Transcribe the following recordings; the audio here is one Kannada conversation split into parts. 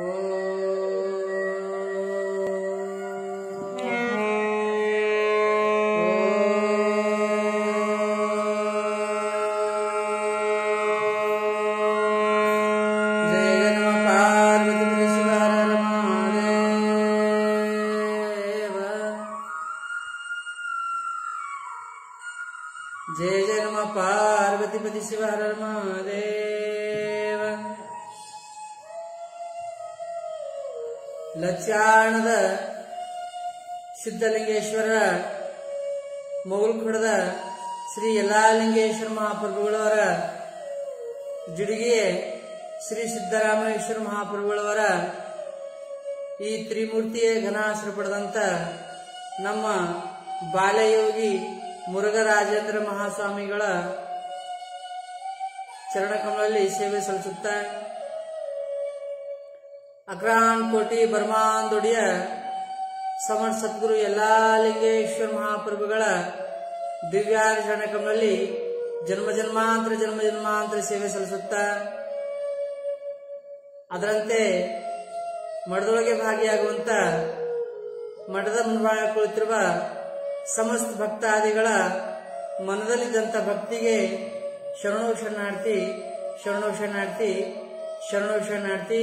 ಜಯ ನಮ ಪಾರ್ವತಿ ಪರಶುರಾರ ಮಹಾದೇವ ಜಯ ಜಯ ನಮ ಪಾರ್ವತಿ ಪತಿ ಶಿವರ ಮಹಾದೇವ ಲಕ್ಷಾಣದ ಸಿದ್ಧಲಿಂಗೇಶ್ವರ ಮೊಗಲ್ಖುಡದ ಶ್ರೀ ಯಲ್ಲಾಲಿಂಗೇಶ್ವರ ಮಹಾಪ್ರಭುಗಳವರ ಜುಡಿಗೆ ಶ್ರೀ ಸಿದ್ದರಾಮೇಶ್ವರ ಮಹಾಪ್ರಭುಗಳವರ ಈ ತ್ರಿಮೂರ್ತಿಯ ಘನಾಶ್ರ ಪಡೆದಂತ ನಮ್ಮ ಬಾಲಯೋಗಿ ಮುರುಘರಾಜೇಂದ್ರ ಮಹಾಸ್ವಾಮಿಗಳ ಚರಣಕಮಲಲ್ಲಿ ಸೇವೆ ಸಲ್ಲಿಸುತ್ತ ಅಗ್ರಾನ್ ಕೋಟಿ ಬರ್ಮಾಂದೊಡಿಯ ಸಮರ್ ಸದ್ಗುರು ಯಲ್ಲಾಲಿಂಗೇಶ್ವರ ಮಹಾಪ್ರಭುಗಳ ದಿವ್ಯಾರ ಚರಣಕಮಲಲ್ಲಿ ಜನ್ಮ ಜನ್ಮಾಂತರ ಜನ್ಮ ಜನ್ಮಾಂತರ ಸೇವೆ ಸಲ್ಲಿಸುತ್ತ ಅದರಂತೆ ಮಠದೊಳಗೆ ಭಾಗಿಯಾಗುವಂತ ಮಠದ ಮುಂಭಾಗ ಕುಳಿತಿರುವ ಸಮಸ್ತ ಭಕ್ತಾದಿಗಳ ಮನದಲ್ಲಿದ್ದಂಥ ಭಕ್ತಿಗೆ ಶರಣು ಶರಣಾರ್ಥಿ ಶರಣು ಶರಣಾರ್ಥಿ ಶರಣು ಶರಣಾರ್ಥಿ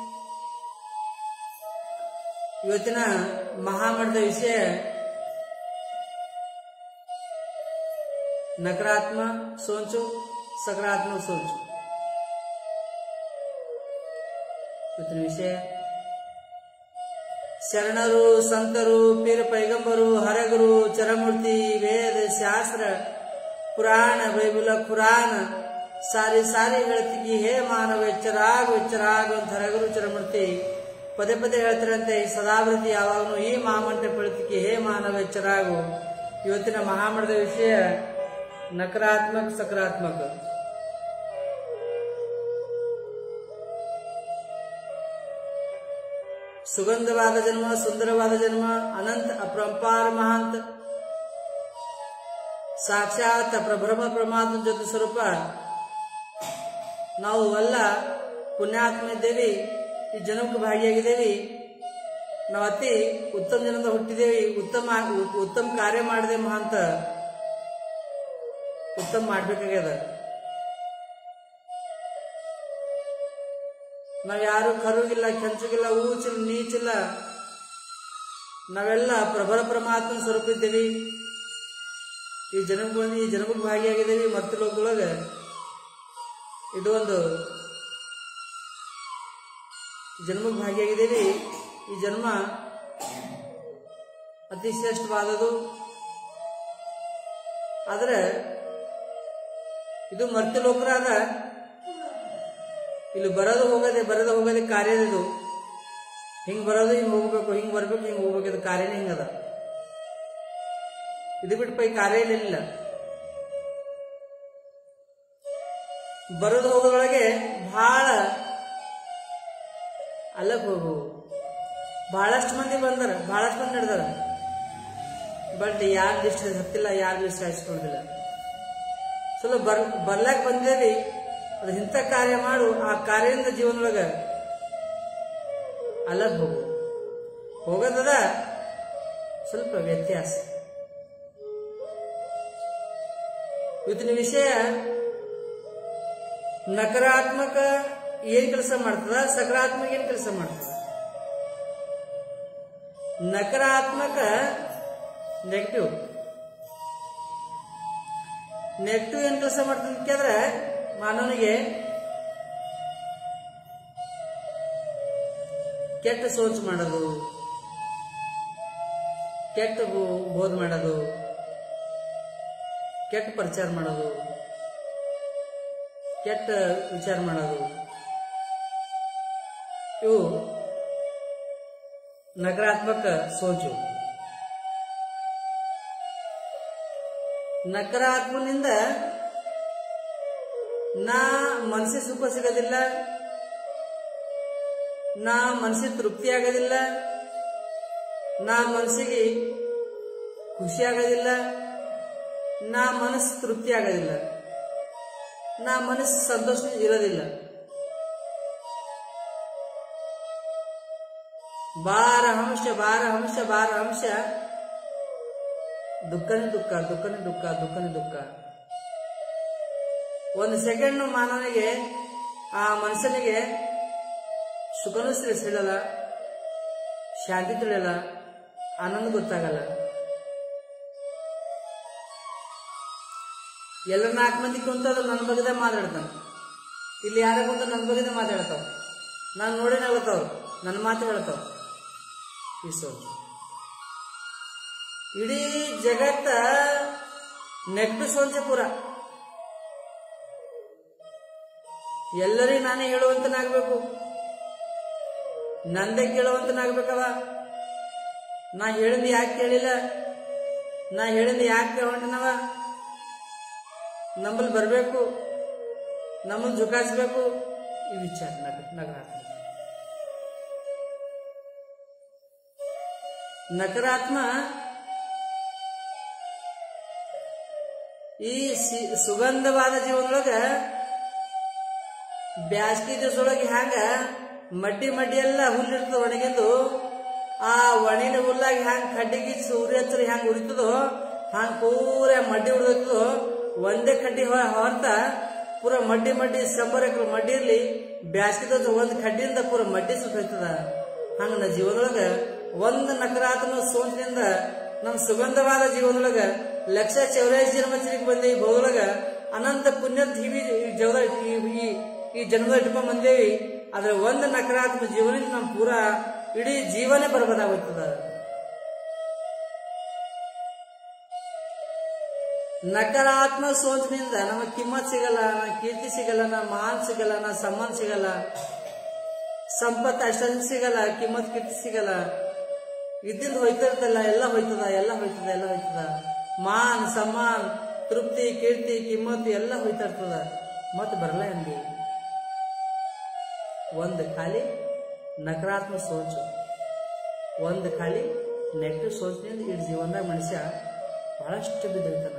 ಇವತ್ತಿನ ಮಹಾಮಠದ ವಿಷಯ ನಕಾರಾತ್ಮಕ ಸೋಂಚು ಸಕಾರಾತ್ಮಕ ಸೋಂಚು ಇವತ್ತಿನ ವಿಷಯ ಶರಣರು ಸಂತರು ಪೀರ ಪೈಗಂಬರು ಹರಗುರು ಚರಮೂರ್ತಿ ವೇದ ಶಾಸ್ತ್ರ ಪುರಾಣ ಬೈಬುಲ ಕುರಾನ್ ಸಾರಿ ಸಾರಿ ಹೇಳ್ತಿಗಿ ಹೇ ಮಾನವ ಎಚ್ಚರಾಗು ಎಚ್ಚರಾಗು ಅಂತ ಹರಗುರು ಚರಮೂರ್ತಿ ಪದೇ ಪದೇ ಹೇಳ್ತಾರಂತೆ ಈ ಸದಾವೃತಿ ಯಾವಾಗಲೂ ಈ ಮಹಾಮಂಟ ಪಳಿತಿಗೆ ಹೇ ಮಾನವ ಎಚ್ಚರಾಗು ಇವತ್ತಿನ ಮಹಾಮಠದ ವಿಷಯ ನಕಾರಾತ್ಮಕ ಸಕಾರಾತ್ಮಕ ಸುಗಂಧವಾದ ಜನ್ಮ ಸುಂದರವಾದ ಜನ್ಮ ಅನಂತ ಅಪರಂಪಾರ ಮಹಾಂತ ಸಾಕ್ಷಾತ್ ಪ್ರಭ್ರಮ ಪರಮಾತ್ಮ ಜೊತೆ ಸ್ವರೂಪ ನಾವು ಎಲ್ಲ ಪುಣ್ಯಾತ್ಮ ಇದ್ದೇವೆ ಈ ಜನಕ್ಕೆ ಭಾಗಿಯಾಗಿದ್ದೇವೆ ನಾವು ಅತಿ ಉತ್ತಮ ಜನದ ಹುಟ್ಟಿದ್ದೇವೆ ಉತ್ತಮ ಉತ್ತಮ ಕಾರ್ಯ ಮಾಡಿದೆ ಮಹಾಂತ ಉತ್ತಮ ಮಾಡ್ಬೇಕಾಗ್ಯದ ನಾವ್ ಯಾರು ಕರುಗಿಲ್ಲ ಕೆಂಚಗಿಲ್ಲ ಊಚಿಲ್ಲ ನೀಚಿಲ್ಲ ನಾವೆಲ್ಲ ಪ್ರಬಲ ಪರಮಾತ್ಮನ ಸ್ವರೂಪ ಇದ್ದೇವೆ ಈ ಜನಕ್ಕೆ ಬಂದು ಈ ಜನಕ್ಕೆ ಭಾಗಿಯಾಗಿದ್ದೇವೆ ಮತ್ತೆ ಲೋಕದೊಳಗ ಇದು ಒಂದು ಜನ್ಮಕ್ಕೆ ಭಾಗಿಯಾಗಿದ್ದೇವೆ ಈ ಜನ್ಮ ಅತಿ ಶ್ರೇಷ್ಠವಾದದು ಆದ್ರೆ ಇದು ಮರ್ತ್ಯ ಲೋಕರಾದ ಇಲ್ಲಿ ಬರೋದು ಹೋಗದೆ ಬರೋದು ಹೋಗದೆ ಕಾರ್ಯ ಇದು ಹಿಂಗ್ ಬರೋದು ಹಿಂಗ್ ಹೋಗ್ಬೇಕು ಹಿಂಗ್ ಬರ್ಬೇಕು ಹಿಂಗ್ ಹೋಗ್ಬೇಕು ಇದು ಕಾರ್ಯನೇ ಹಿಂಗದ ಇದು ಬಿಟ್ಟು ಪೈ ಕಾರ್ಯ ಇಲ್ಲ ಬರೋದು ಹೋಗೋದ್ರೊಳಗೆ ಬಹಳ ಅಲ್ಲಕ್ ಹೋಗು ಬಹಳಷ್ಟು ಮಂದಿ ಬಂದಾರ ಬಹಳಷ್ಟು ಮಂದಿ ನಡೆದಾರ ಬಟ್ ಯಾರ ಲಿಸ್ಟ್ ಹತ್ತಿಲ್ಲ ಯಾರ ಲಿಸ್ಟ್ ಹಾಯಿಸ್ಕೊಳ್ಳೋದಿಲ್ಲ ಸ್ವಲ್ಪ ಬರ್ ಬರ್ಲಾಕ್ ಬಂದೇವಿ ಅದು ಇಂಥ ಕಾರ್ಯ ಮಾಡು ಆ ಕಾರ್ಯದಿಂದ ಜೀವನದೊಳಗ ಅಲ್ಲದ್ ಹೋಗು ಹೋಗೋದದ ಸ್ವಲ್ಪ ವ್ಯತ್ಯಾಸ ಇವತ್ತಿನ ವಿಷಯ ನಕಾರಾತ್ಮಕ ಏನ್ ಕೆಲಸ ಮಾಡ್ತದ ಸಕಾರಾತ್ಮಕ ಏನ್ ಕೆಲಸ ಮಾಡ್ತದ ನಕಾರಾತ್ಮಕ ನೆಗೆಟಿವ್ ನೆಗೆಟಿವ್ ಏನ್ ಕೆಲಸ ಮಾಡ್ತದೆ ಕೇಳಿದ್ರೆ ಮಾನವನಿಗೆ ಕೆಟ್ಟ ಸೋಚ್ ಮಾಡೋದು ಕೆಟ್ಟ ಬೋ- ಬೋಧ್ ಮಾಡೋದು ಕೆಟ್ಟ ಪ್ರಚಾರ ಮಾಡೋದು ಕೆಟ್ಟ ವಿಚಾರ ಮಾಡೋದು ಇವು ನಕಾರಾತ್ಮಕ ಸೋಚು ನಕಾರಾತ್ಮನಿಂದ ನಾ ಮನಸ್ಸಿಗೆ ಸುಖ ಸಿಗೋದಿಲ್ಲ ನಾ ಮನಸ್ಸಿಗೆ ತೃಪ್ತಿ ಆಗೋದಿಲ್ಲ ನಾ ಮನಸ್ಸಿಗೆ ಖುಷಿ ಆಗೋದಿಲ್ಲ ನಾ ಮನಸ್ಸು ತೃಪ್ತಿ ಆಗೋದಿಲ್ಲ ನಾ ಮನಸ್ಸು ಸಂತೋಷ ಇರೋದಿಲ್ಲ ಬಾರ ಹಂಶ ಬಾರ ಹಂಶ ಬಾರ ಹಂಶ ದುಃಖನೇ ದುಃಖ ದುಃಖನೇ ದುಃಖ ದುಃಖನೇ ದುಃಖ ಒಂದು ಸೆಕೆಂಡ್ ಮಾನವನಿಗೆ ಆ ಮನುಷ್ಯನಿಗೆ ಸುಖನೂ ತಿಳಿಸಿಡಲ್ಲ ಶಾಂತಿ ತಿಳಿಯಲ್ಲ ಆನಂದ ಗೊತ್ತಾಗಲ್ಲ ಎಲ್ಲ ನಾಲ್ಕು ಮಂದಿ ಕುಂತದ ನನ್ನ ಬಗ್ಗದೆ ಮಾತಾಡ್ತಾನೆ ಇಲ್ಲಿ ಯಾರ ಕುಂತ ನನ್ನ ಬಗ್ಗದೆ ಮಾತಾಡ್ತಾವ ನಾನು ನೋಡಿ ನಗತಾವ್ ನನ್ನ ಮಾತು ಹೇಳ್ತಾವ ಈಸೋ ಇಡೀ ಜಗತ್ತ ನೆಟ್ಟು ಸೋಂಚೆ ಪೂರ ಎಲ್ಲರಿಗೂ ನಾನೇ ಹೇಳುವಂತನಾಗಬೇಕು ನಂದೇ ಕೇಳುವಂತನಾಗ್ಬೇಕವ ನಾ ಹೇಳಿದ ಯಾಕೆ ಕೇಳಿಲ್ಲ ನಾ ಹೇಳಿದ ಯಾಕೆ ಹೊಂಟನವ ನಮ್ಮಲ್ಲಿ ಬರಬೇಕು ನಮ್ಮನ್ನು ಜುಕಾಯಿಸ್ಬೇಕು ಈ ವಿಚಾರ ನಗ ನಗರಾತ್ಮ ನಕರಾತ್ಮ ಈ ಸಿ- ಸುಗಂಧವಾದ ಜೀವನದೊಳಗ ಬ್ಯಾಸ್ಗಿ ದಿವಸದೊಳಗೆ ಹ್ಯಾಂಗ ಮಡ್ಡಿ ಮಡ್ಡಿ ಎಲ್ಲ ಹುಲ್ಲಿರ್ತದ ಒಣಗಿಂದು ಆ ಒಣಿನ ಹುಲ್ಲಾಗಿ ಹ್ಯಾಂಗ ಕಡ್ಡಿಗೆ ಸೂರ್ಯ ಹತ್ರ ಹ್ಯಾಂಗ ಉರಿತದೋ ಹಂಗ ಪೂರ ಮಡ್ಡಿ ಉಳಿದೋ ಒಂದೇ ಕಡ್ಡಿ ಹೊ- ಹೊರತ ಪೂರ ಮಡ್ಡಿ ಮಡ್ಡಿ ಶಂಬರ್ ಎಕರೆ ಮಡ್ಡಿ ಇರ್ಲಿ ಬ್ಯಾಸ್ಗಿದ ಒಂದ್ ಕಡ್ಡಿಯಿಂದ ಪೂರ ಮಡ್ಡಿ ಸುತ್ತೈತದ ಹಂಗ ನನ್ನ ಜೀವನದೊಳಗ ಒಂದ್ ನಕರಾತ್ಮ ಸೋಂಚಿನಿಂದ ನಮ್ ಸುಗಂಧವಾದ ಜೀವನದೊಳಗ ಲಕ್ಷ ಚೌರಾಯಿಸಿ ಜನ್ಮ ಚಿರಿಕ್ ಬಂದ ಈ ಭೋಗದೊಳಗ ಅನಂತ ಪುಣ್ಯದ ಜೀವಿ ಈ ಜೀವದ ಈ ಈ- ಈ ಜನ್ಮದ ಇಟ್ಕೊಂಡ್ ಬಂದೇವಿ ಆದ್ರೆ ಒಂದ್ ನಕರಾತ್ಮ ಜೀವನ ನಮ್ ಪೂರ ಇಡೀ ಜೀವನೇ ಬರ್ಬದಾಗುತ್ತದ ನಕಾರಾತ್ಮ ಸೋಂಚಿನಿಂದ ನಮಗ್ ಕಿಮ್ಮತ್ ಸಿಗಲ್ಲ ನಾ ಕೀರ್ತಿ ಸಿಗಲ್ಲ ನಾ ಮಾನ್ ಸಿಗಲ್ಲ ನಾ ಸಮ್ಮಾನ್ ಸಿಗಲ್ಲ ಸಂಪತ್ತು ಅಷ್ಟೊಂದು ಸಿಗಲ್ಲ ಕಿಮ್ಮತ್ ಕೀರ್ತಿ ಸಿಗಲ್ಲ ಇದ್ದಿದ್ದು ಹೋಯ್ತಿರ್ತಲ್ಲ ಎಲ್ಲ ಹೋಯ್ತದ ಎಲ್ಲ ಹೋಯ್ತದ ಎಲ್ಲ ಹೋಯ್ತದ ಮಾನ್ ಸಮ್ಮಾನ್ ತೃಪ್ತಿ ಕೀರ್ತಿ ಕಿಮ್ಮತ್ ಎಲ್ಲ ಹೋಯ್ತಾ ಇರ್ತದ ಮತ್ ಬರಲ್ಲ ಹಂಗೆ ಒಂದು ಖಾಲಿ ನಕಾರಾತ್ಮಕ ಸೋಚು ಒಂದು ಖಾಲಿ ನೆಗೆಟಿವ್ ಸೋಚಿನಿಂದ ಇಡೀ ಜೀವನದಾಗ ಮನುಷ್ಯ ಬಹಳಷ್ಟು ಬಿದ್ದಿರ್ತಾನ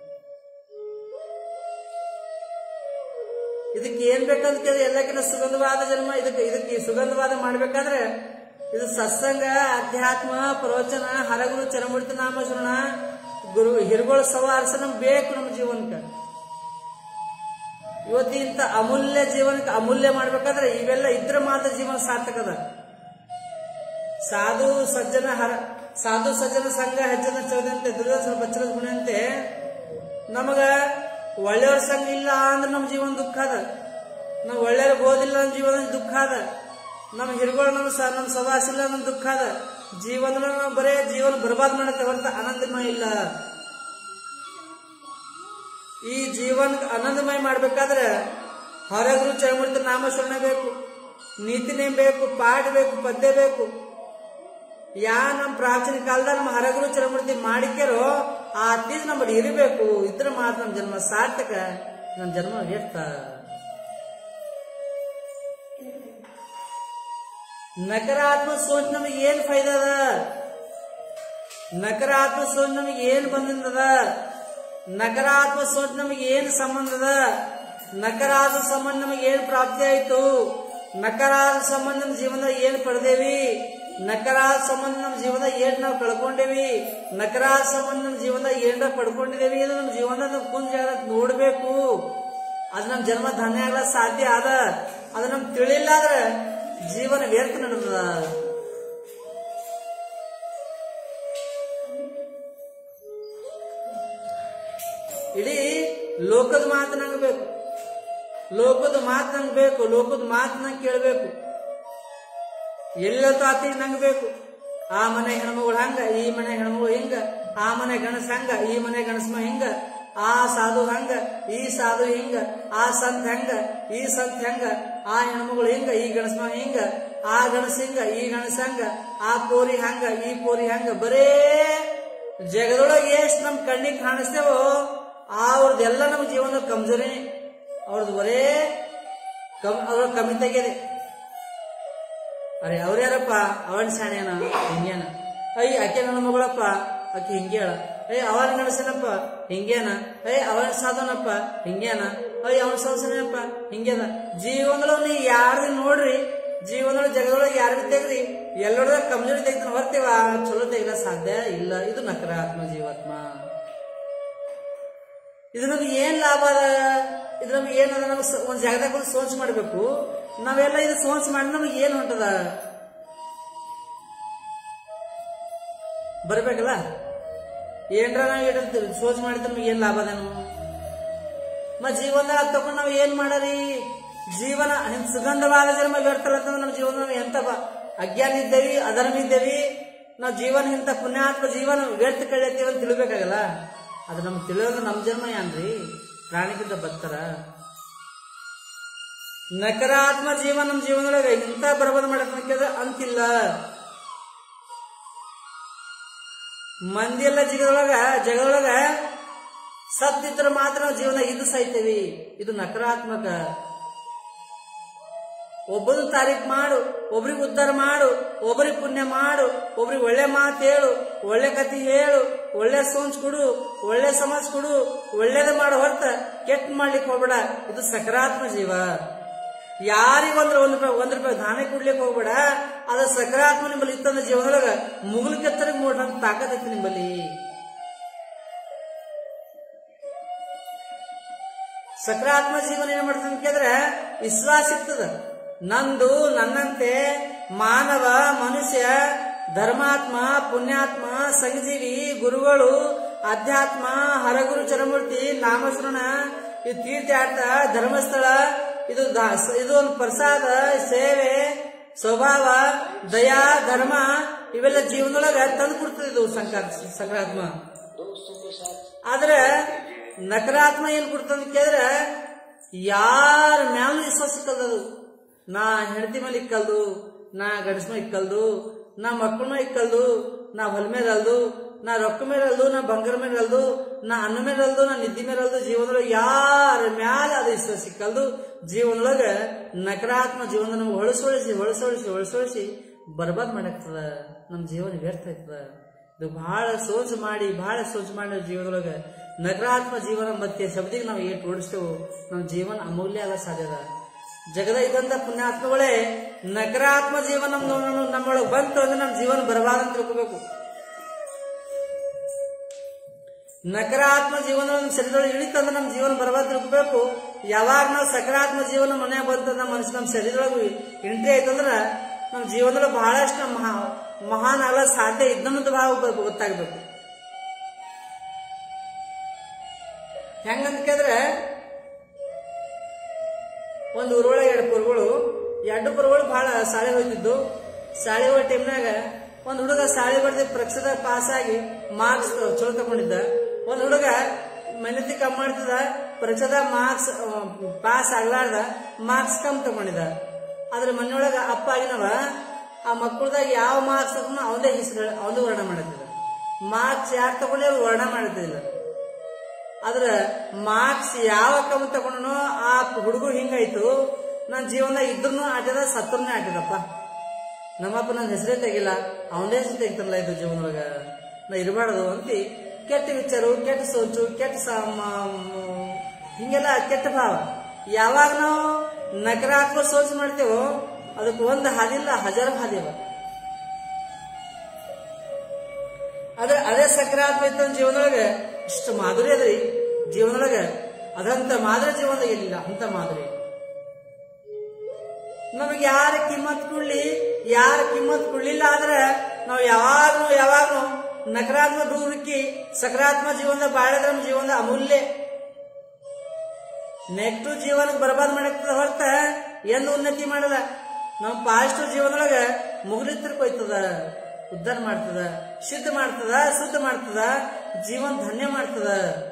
ಇದಕ್ಕೆ ಏನ್ ಬೇಕಂತ ಕೇಳಿ ಎಲ್ಲಕ್ಕಿಂತ ಸುಗಂಧವಾದ ಜನ್ಮ ಇದಕ್ಕೆ ಇದಕ್ಕೆ ಈ ಸುಗಂಧವಾದ ಮಾಡ್ಬೇಕಾದ್ರೆ ಇದು ಸತ್ಸಂಗ ಅಧ್ಯಾತ್ಮ ಪ್ರವಚನ ಹರಗುರು ಚರಮೂರ್ತಿ ನಾಮ ಶ್ರವಣ ಗುರು ಹಿರುಗಳ ಸವಾರಸ ನಮ್ಗೆ ಬೇಕು ನಮ್ಮ ಜೀವನಕ್ಕೆ ಇವತ್ತು ಇಂಥ ಅಮೂಲ್ಯ ಜೀವನಕ್ಕೆ ಅಮೂಲ್ಯ ಮಾಡ್ಬೇಕಾದ್ರೆ ಇವೆಲ್ಲ ಇದ್ರೆ ಮಾತ್ರ ಜೀವನ ಸಾರ್ಥಕದ ಸಾಧು ಸಜ್ಜನ ಹರ ಸಾಧು ಸಜ್ಜನ ಸಂಘ ಹೆಜ್ಜನ ಚೌದಂತೆ ದುರ್ಯೋಧನ ಬಚ್ಚರದ ಗುಣಂತೆ ನಮಗ ಒಳ್ಳೆಯವ್ರ ಸಂಘ ಇಲ್ಲ ಅಂದ್ರೆ ನಮ್ಮ ಜೀವನ ದುಃಖ ಅದ ನಾವು ಒಳ್ಳೆಯವ್ರಿಗೆ ಓದಿಲ್ಲ ನಮ್ಮ ಜೀವನ ದುಃಖ ಅದ ನಮ್ಮ ಹಿರುಗಳು ನಮ್ಮ ಸ ನಮ್ಮ ಸವಾಸ ಇಲ್ಲ ನಮ್ಮ ದುಃಖ ಅದ ಜೀವನದೊಳಗೆ ನಾವು ಬರೇ ಜೀವನ ಬರ್ಬಾದ್ ಮಾಡತ್ತೆ ಹೊರತ ಆನಂದಮಯ ಇಲ್ಲ ಈ ಜೀವನ ಆನಂದಮಯ ಮಾಡ್ಬೇಕಾದ್ರೆ ಹೊರಗುರು ಚರಮೂರ್ತಿ ನಾಮಸ್ಮರಣ ಬೇಕು ನೀತಿನೇ ಬೇಕು ಪಾಠ ಬೇಕು ಪದ್ಯ ಬೇಕು ಯಾ ನಮ್ಮ ಪ್ರಾಚೀನ ಕಾಲದಾಗ ನಮ್ಮ ಹರಗುರು ಚರಮೂರ್ತಿ ಮಾಡಿಕ್ಯಾರೋ ಆ ತೀಜ್ ನಮ್ಮಲ್ಲಿ ಇರಬೇಕು ಇದ್ರ ಮಾತ್ರ ನಮ್ಮ ಜನ್ಮ ಸಾರ್ಥಕ ನಮ್ಮ ಜನ್ಮ ವ್ಯರ್ಥ ನಕಾರಾತ್ಮಕ ಸೋಚ್ ನಮಗೆ ಏನ್ ಫೈದ ಅದ ನಕಾರಾತ್ಮಕ ಸೋಚ್ ನಮಗೆ ಏನ್ ಬಂದಿದ್ದದ ನಕಾರಾತ್ಮಕ ಸೋಚ್ ನಮಗೆ ಏನ್ ಸಂಬಂಧ ಅದ ನಕಾರಾತ್ಮಕ ಸಂಬಂಧ ನಮಗೆ ಏನ್ ಪ್ರಾಪ್ತಿ ಆಯ್ತು ನಕಾರಾತ್ಮಕ ಸಂಬಂಧ ನಮ್ಮ ಜೀವನದಾಗ ಏನ್ ಪಡೆದೇವಿ ನಕಾರಾತ್ಮಕ ಸಂಬಂಧ ನಮ್ಮ ಜೀವನದಾಗ ಏನ್ ನಾವು ಕಳ್ಕೊಂಡೇವಿ ನಕಾರಾತ್ಮಕ ಸಂಬಂಧ ನಮ್ಮ ಜೀವನದಾಗ ಏನ್ರ ಪಡ್ಕೊಂಡಿದೇವಿ ಇದು ನಮ್ಮ ಜೀವನದಾಗ ನಾವು ಕುಂತ ಜಾಗ ನೋಡ್ಬೇಕು ಅದು ನಮ್ಮ ಜನ್ಮ ಧನ್ಯ ಆಗಲ್ಲ ಸಾಧ್ಯ ಅದ ಅದು ನಮ್ಗೆ ತಿಳಿಲ್ಲ ಅಂದ್ರೆ ಜೀವನ ವ್ಯರ್ಥ ನಡೆದದ ಇಡೀ ಲೋಕದ ಮಾತು ನಂಗೆ ಬೇಕು ಲೋಕದ ಮಾತು ನಂಗೆ ಬೇಕು ಲೋಕದ ಮಾತು ನಂಗೆ ಕೇಳಬೇಕು ಎಲ್ಲ ತಾತಿ ನಂಗೆ ಬೇಕು ಆ ಮನೆ ಹೆಣ್ಮಗಳು ಹಂಗ ಈ ಮನೆ ಹೆಣ್ಮಗಳು ಹಿಂಗ ಆ ಮನೆ ಗಣಸ ಹಂಗ ಈ ಮನೆ ಗಣಸ್ಮ ಹಿಂಗ ಆ ಸಾಧು ಹಂಗ ಈ ಸಾಧು ಹಿಂಗ ಆ ಸಂತ ಹೆಂಗ ಈ ಸಂತ ಹೆಂಗ ಆ ಹೆಣ್ಮಗಳು ಹಿಂಗ ಈ ಗಣಸ್ಮ ಹಿಂಗ ಆ ಗಣಸ ಹಿಂಗ ಈ ಗಣಸ ಹಂಗ ಆ ಪೋರಿ ಹಂಗ ಈ ಪೋರಿ ಹಂಗ ಬರೇ ಜಗದೊಳಗೆ ಎಷ್ಟು ನಮ್ ಕಣ್ಣಿಗೆ ಕಾಣಿಸ್ತೇವೋ ಅವ್ರದ್ದೆಲ್ಲ ನಮ್ಮ ಜೀವನದ ಕಮ್ಜೋರಿ ಅವ್ರದ್ದು ಬರೇ ಕಮ್ ಅವ್ರ ಕಮ್ಮಿ ತೆಗೆದೆ ಅರೆ ಅವ್ರ್ಯಾರಪ್ಪ ಅವನ್ ಶಾಣ್ಯಾನ ಹಿಂಗ್ಯಾನ ಅಯ್ಯ ಆಕೆ ನನ್ನ ಮಗಳಪ್ಪ ಆಕೆ ಹಿಂಗ್ಯಾಳ ಅಯ್ಯ ಅವನ್ ನಡೆಸನಪ್ಪ ಹಿಂಗ್ಯಾನ ಅಯ್ಯ ಅವನ್ ಸಾಧನಪ್ಪ ಹಿಂಗ್ಯಾನ ಅಯ್ಯ ಅವನ್ ಸಾಧನಪ್ಪ ಹಿಂಗ್ಯಾನ ಜೀವನದೊಳಗೆ ನೀ ಯಾರ್ದು ನೋಡ್ರಿ ಜೀವನದೊಳಗೆ ಜಗದೊಳಗೆ ಯಾರು ತೆಗ್ರಿ ಎಲ್ಲರೊಳಗೆ ಕಮ್ಜೋರಿ ತೆಗ್ತಾನೆ ಹೊರ್ತೇವ ಚಲೋ ತೆಗಿಲ ಸಾಧ್ಯ ಇಲ್ಲ ಇದು ನಕಾರಾತ್ಮ ಜೀವಾತ್ಮ ಇದು ನಮ್ಗೆ ಏನ್ ಲಾಭ ಅದ ಇದು ನಮ್ಗೆ ಏನದ ನಮ್ಗೆ ಸ- ಒಂದ್ ಜಾಗದಾಗ ಒಂದು ಸೋಂಚ್ ಮಾಡ್ಬೇಕು ನಾವೆಲ್ಲ ಇದು ಸೋಂಚ್ ಮಾಡಿ ನಮಗೆ ಏನ್ ಹೊಂಟದ ಬರ್ಬೇಕಲ್ಲ ಏನ್ರ ನಾವ್ ಇಟ್ಟಿರ್ತೀವಿ ಸೋಚ್ ಮಾಡಿದ್ರೆ ನಮ್ಗೆ ಏನ್ ಲಾಭ ಅದೇನು ಮ ಜೀವನದಾಗ ಅದ್ ತಗೊಂಡ್ ನಾವ್ ಏನ್ ಮಾಡರಿ ಜೀವನ ಹಿಂಗ್ ಸುಗಂಧವಾದ ಜನ್ಮ ವ್ಯರ್ಥಲ್ಲ ಅಂತಂದ್ರೆ ನಮ್ಮ ಜೀವನ ಎಂತ ಬ- ಅಜ್ಞಾನ ಇದ್ದೇವಿ ಅಧರ್ಮ ಇದ್ದೇವಿ ನಾವ್ ಜೀವನ ಇಂತ ಪುಣ್ಯಾತ್ಮ ಜೀವನ ವ್ಯರ್ಥ ಕಳಿಯತ್ತೀವಿ ಅಂತ ತಿಳ್ಬೇಕಾಗಲ್ಲ ಅದು ನಮ್ಗೆ ತಿಳಿಯೋದು ನಮ್ ಜನ್ಮ ಏನ್ರಿ ಪ್ರಾಣಿಗಿಂತ ಬತ್ತರ ನಕಾರಾತ್ಮ ಜೀವನ ನಮ್ಮ ಜೀವನದೊಳಗೆ ಇಂಥ ಬರಬಾರ್ದು ಮಾಡಕ್ಕೆ ಅಂತಿಲ್ಲ ಮಂದಿ ಎಲ್ಲ ಜಗದೊಳಗ ಜಗದೊಳಗ ಸತ್ತಿದ್ರೆ ಮಾತ್ರ ನಾವು ಜೀವನ ಇದು ಸಾಯ್ತೇವಿ ಇದು ನಕಾರಾತ್ಮಕ ಒಬ್ಬನ ತಾರೀಫ್ ಮಾಡು ಒಬ್ರಿಗೆ ಉದ್ಧಾರ ಮಾಡು ಒಬ್ರಿಗೆ ಪುಣ್ಯ ಮಾಡು ಒಬ್ರಿಗೆ ಒಳ್ಳೆ ಮಾತು ಹೇಳು ಒಳ್ಳೆ ಕತಿ ಹೇಳು ಒಳ್ಳೆ ಸೋಂಚ್ ಕೊಡು ಒಳ್ಳೆ ಸಮಾಜ ಕೊಡು ಒಳ್ಳೇದ ಮಾಡು ಹೊರತ ಕೆಟ್ಟ ಮಾಡ್ಲಿಕ್ಕೆ ಹೋಗ್ಬೇಡ ಇದು ಸಕಾರಾತ್ಮ ಜೀವ ಯಾರಿಗೊಂದ್ರೆ ಒಂದ್ ರೂಪಾಯಿ ಒಂದ್ ರೂಪಾಯಿ ದಾನ ಕೊಡ್ಲಿಕ್ಕೆ ಹೋಗ್ಬೇಡ ಅದ ಸಕಾರಾತ್ಮ ನಿಮ್ಮಲ್ಲಿ ಇತ್ತಂದ ಜೀವನದೊಳಗ ಮುಗುಲ್ ಕೆತ್ತರಿಗೆ ಮೂಡಂತ ತಾಕತ್ತೈತಿ ನಿಮ್ಮಲ್ಲಿ ಸಕಾರಾತ್ಮ ಜೀವನ ಏನ್ ಮಾಡ್ತದೆ ಅಂತ ಕೇಳಿದ್ರೆ ವಿಶ್ವಾಸ ಇರ್ತದ ನಂದು ನನ್ನಂತೆ ಮಾನವ ಮನುಷ್ಯ ಧರ್ಮಾತ್ಮ ಪುಣ್ಯಾತ್ಮ ಸಂಜೀವಿ ಗುರುಗಳು ಅಧ್ಯಾತ್ಮ ಹರಗುರು ಚರಮೂರ್ತಿ ನಾಮಸ್ಮರಣ ಇದು ತೀರ್ಥಾರ್ಥ ಧರ್ಮಸ್ಥಳ ಇದು ದಾಸ ಇದು ಒಂದು ಪ್ರಸಾದ ಸೇವೆ ಸ್ವಭಾವ ದಯಾ ಧರ್ಮ ಇವೆಲ್ಲ ಜೀವನದೊಳಗ ತಂದು ಕೊಡ್ತದೆ ಇದು ಸಂಕಾರ ಸಕಾರಾತ್ಮ ಆದ್ರೆ ನಕಾರಾತ್ಮ ಏನ್ ಕೊಡ್ತದ ಕೇಳಿದ್ರೆ ಯಾರ ಮ್ಯಾಲೂ ವಿಶ್ವಾಸ ಇಕ್ಕಲ್ದು ನಾ ಹೆಂಡತಿ ಮೇಲೆ ಇಕ್ಕಲ್ದು ನಾ ಗಂಡಸ ಮೇಲೆ ಇಕ್ಕಲ್ದು ನಾ ಮಕ್ಕಳ ಮೇಲೆ ಇಕ್ಕಲ್ದು ನಾ ಹೊಲ ಮೇಲೆ ಅಲ್ದು ನಾ ರೊಕ್ಕ ಮೇಲೆ ಅಲ್ದು ನಾ ಬಂಗಾರ ಮೇಲೆ ಅಲ್ದು ನಾ ಅನ್ನ ಮೇಲೆ ಅಲ್ದು ನಾ ನಿದ್ದಿ ಮೇಲೆ ಅಲ್ದು ಜೀವನದೊಳಗೆ ಯಾರ ಮ್ಯಾಲ ಅದು ವಿಶ್ವಾಸ ಇಕ್ಕಲ್ದು ಜೀವನದೊಳಗೆ ನಕಾರಾತ್ಮ ಜೀವನ ನಮ್ಗೆ ಹೊಳಸೊಳಿಸಿ ಹೊಳಸೊಳಿಸಿ ಹೊಳಸೊಳಿಸಿ ಬರ್ಬಾದ್ ಮಾಡಾಕ್ತದ ನಮ್ಮ ಜೀವನ ವ್ಯರ್ಥ ಆಯ್ತದ ಇದು ಬಹಳ ಸೋಚ್ ಮಾಡಿ ಬಹಳ ಸೋಚ್ ಮಾಡಿ ನಾವ್ ಜೀವನದೊಳಗ ನಕಾರಾತ್ಮ ಜೀವನ ಮತ್ತೆ ಶಬ್ದಿಗೆ ನಾವು ಏಟ್ ಓಡಿಸ್ತೇವೆ ನಮ್ಮ ಜೀವನ ಅಮೂಲ್ಯ ಆಗ ಸಾಧ್ಯ ಅದ ಜಗದ ಇದ್ದಂತ ಪುಣ್ಯಾತ್ಮಗಳೇ ನಕಾರಾತ್ಮ ಜೀವನ ನಮ್ ನಮ್ಮೊಳಗೆ ಬಂತು ಅಂದ್ರೆ ನಮ್ಮ ಜೀವನ ಬರಬಾರ್ದು ಅಂತ ತಿಳ್ಕೋಬೇಕು ನಕಾರಾತ್ಮ ಜೀವನ ನಮ್ಮ ಶರೀರದೊಳಗೆ ಇಳಿತಂದ್ರೆ ನಮ್ಮ ಜೀವನ ಬರಬಾರ್ದು ತಿಳ್ಕೋಬೇಕು ಯಾವಾಗ ನಾವು ಸಕಾರಾತ್ಮ ಜೀವನ ಮನೆ ಬಂತ ನಮ್ಮ ಮನುಷ್ಯ ನಮ್ಮ ಶರೀರದೊಳಗೆ ಎಂಟ್ರಿ ಆಯ್ತಂದ್ರ ನಮ್ಮ ಜೀವನದೊಳಗೆ ಬಹಳಷ್ಟು ನಮ್ಮ ಮಹಾ ಮಹಾನ್ ಆಗಲ ಸಾಧ್ಯ ಇದ್ದನ್ನೊಂದು ಭಾವ ಗೊತ್ತಾಗ್ಬೇಕು ಹೆಂಗಂತ ಕೇಳಿದ್ರೆ ಒಂದು ಊರೊಳಗೆ ಎರಡು ಪುರುಗಳು ಎರಡು ಪುರುಗಳು ಬಹಳ ಸಾಳೆ ಹೋಗ್ತಿದ್ದು ಸಾಳೆ ಹೋಗೋ ಟೈಮ್ನಾಗ ಒಂದು ಹುಡುಗ ಸಾಳೆ ಬಡ್ದು ಪರೀಕ್ಷೆದಾಗ ಪಾಸ್ ಆಗಿ ಮಾರ್ಕ್ಸ್ ಚಲೋ ತಗೊಂಡಿದ್ದ ಒಂದು ಹುಡುಗ ಮೆನತಿ ಕಮ್ಮಿ ಮಾಡ್ತಿದ್ದ ಪರೀಕ್ಷೆದಾಗ ಮಾರ್ಕ್ಸ್ ಪಾಸ್ ಆಗ್ಲಾರ್ದ ಮಾರ್ಕ್ಸ್ ಕಮ್ಮಿ ತಗೊಂಡಿದ್ದ ಆದ್ರೆ ಮನೆಯೊಳಗ ಅಪ್ಪ ಆಗಿನವ ಆ ಮಕ್ಕಳದಾಗ ಯಾವ ಮಾರ್ಕ್ಸ್ ತಗೊಂಡ ಅವನೇ ಹೆಸರು ಅವನು ವರ್ಣ ಮಾಡುತ್ತಿದ್ದ ಮಾರ್ಕ್ಸ್ ಯಾರು ತಗೊಂಡೆ ಅವ್ರು ವರ್ಣ ಮಾಡುತ್ತಿಲ್ಲ ಆದ್ರ ಮಾರ್ಕ್ಸ್ ಯಾವ ಕಮ್ಮಿ ತಗೊಂಡನೋ ಆ ಹುಡುಗ ಹಿಂಗಾಯ್ತು ನನ್ನ ಜೀವನದಾಗ ಇದ್ರೂ ಆಟದ ಸತ್ತರ್ನೇ ಆಟದಪ್ಪ ನಮ್ಮಪ್ಪ ನನ್ನ ಹೆಸರೇ ತೆಗಿಲ್ಲ ಅವನೇ ಹೆಸರು ತೆಗಿತಾರಲ್ಲ ಇದು ಜೀವನದೊಳಗ ನಾ ಇರಬಾರ್ದು ಅಂತ ಕೆಟ್ಟ ವಿಚಾರ ಕೆಟ್ಟ ಸೋಚು ಕೆಟ್ಟ ಸಮ ಹಿಂಗೆಲ್ಲ ಕೆಟ್ಟ ಭಾವ ಯಾವಾಗ ನಾವು ನಕಾರಾತ್ಮಕ ಸೋಚ್ ಮಾಡ್ತೇವೋ ಅದಕ್ಕೆ ಒಂದು ಹಾದಿಲ್ಲ ಹಜಾರು ಹಾದಿ ಅವ ಅದೇ ಅದೇ ಸಕಾರಾತ್ಮ ಇತ್ತ ಜೀವನದೊಳಗೆ ಇಷ್ಟು ಮಾಧುರಿ ಅದ್ರಿ ಜೀವನದೊಳಗೆ ಅದಂತ ಮಾದರಿ ಜೀವನದಾಗ ಇಲ್ಲಿಲ್ಲ ಅಂತ ಮಾದರಿ ನಮಗೆ ಯಾರ ಕಿಮ್ಮತ್ ಕೊಡ್ಲಿ ಯಾರ ಕಿಮ್ಮತ್ ಕೊಡ್ಲಿಲ್ಲ ಆದ್ರೆ ನಾವು ಯಾವಾಗ್ಲೂ ಯಾವಾಗ್ಲೂ ನಕಾರಾತ್ಮಕ ದೂರಕ್ಕಿ ಸಕಾರಾತ್ಮಕ ಜೀವನದ ಬಾಳಿದ್ರೆ ನಮ್ಮ ಜೀವನದ ಅಮೂಲ್ಯ ನೆಗೆಟಿವ್ ಜೀವನಕ್ಕೆ ಬರ್ಬಾದ್ ಮಾಡಕ್ತದ ಹೊರತ ಎಂದು ಉನ್ನತಿ ಮಾಡಲ್ಲ ನಮ್ಮ ಪಾಸಿಟಿವ್ ಜೀವನದೊಳಗ ಮುಗುಲಿತ್ತರ್ಕ್ ಹೋಯ್ತದ ಉದ್ಧಾರ ಮಾಡ್ತದ ಶುದ್ಧ ಮಾಡ್ತದ ಶುದ್ಧ ಮಾಡ್ತದ ಜೀವನ ಧನ್ಯ ಮಾಡ್ತದ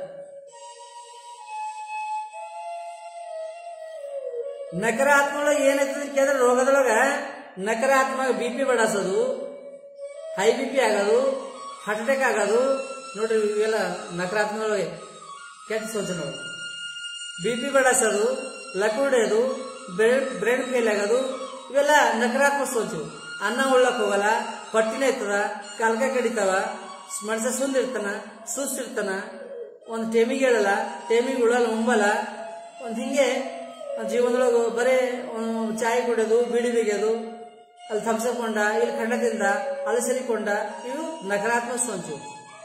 ನಕಾರಾತ್ಮಕ ಏನಾಯ್ತದ ಕೇಳಿದ್ರೆ ರೋಗದೊಳಗ ನಕಾರಾತ್ಮಕ ಬಿ ಪಿ ಬಡಸೋದು ಹೈ ಬಿ ಪಿ ಆಗೋದು ಹಾರ್ಟ್ ಅಟ್ಯಾಕ್ ಆಗೋದು ನೋಡ್ರಿ ಇವೆಲ್ಲ ನಕಾರಾತ್ಮಕದೊಳಗೆ ಕೆಟ್ಟ ಸೂಚನೆಗಳು ಬಿ ಪಿ ಬಡಸೋದು ಲಕ್ವಿಡೆದು ಬ್ರೈನ್ ಬ್ರೈನ್ ಫೇಲ್ ಆಗೋದು ಇವೆಲ್ಲ ನಕಾರಾತ್ಮಕ ಸೋಚು ಅನ್ನ ಉಳ್ಳಕ್ ಹೋಗಲ್ಲ ಹೊಟ್ಟಿನ ಇರ್ತದ ಕಾಲ್ಕ ಕಡಿತಾವ ಮನುಷ್ಯ ಸುಂದಿರ್ತಾನ ಸುಸ್ತಿರ್ತಾನ ಒಂದು ಟೇಮಿಗೆ ಹೇಳಲ್ಲ ಟೇಮಿಗೆ ಉಳಲ್ಲ ಉಂಬಲ್ಲ ಒಂದು ಹಿಂಗೆ ಜೀವನದೊಳಗೆ ಬರೇ ಒಂದು ಚಾಯ್ ಕುಡಿಯೋದು ಬೀಡಿ ಬಿಗಿಯೋದು ಅಲ್ಲಿ ಥಮ್ಸಕೊಂಡ ಇಲ್ಲಿ ಖಂಡದಿಂದ ಅಲ್ಲಿ ಸರಿಕೊಂಡ ಇವು ನಕಾರಾತ್ಮಕ ಸೋಂಚು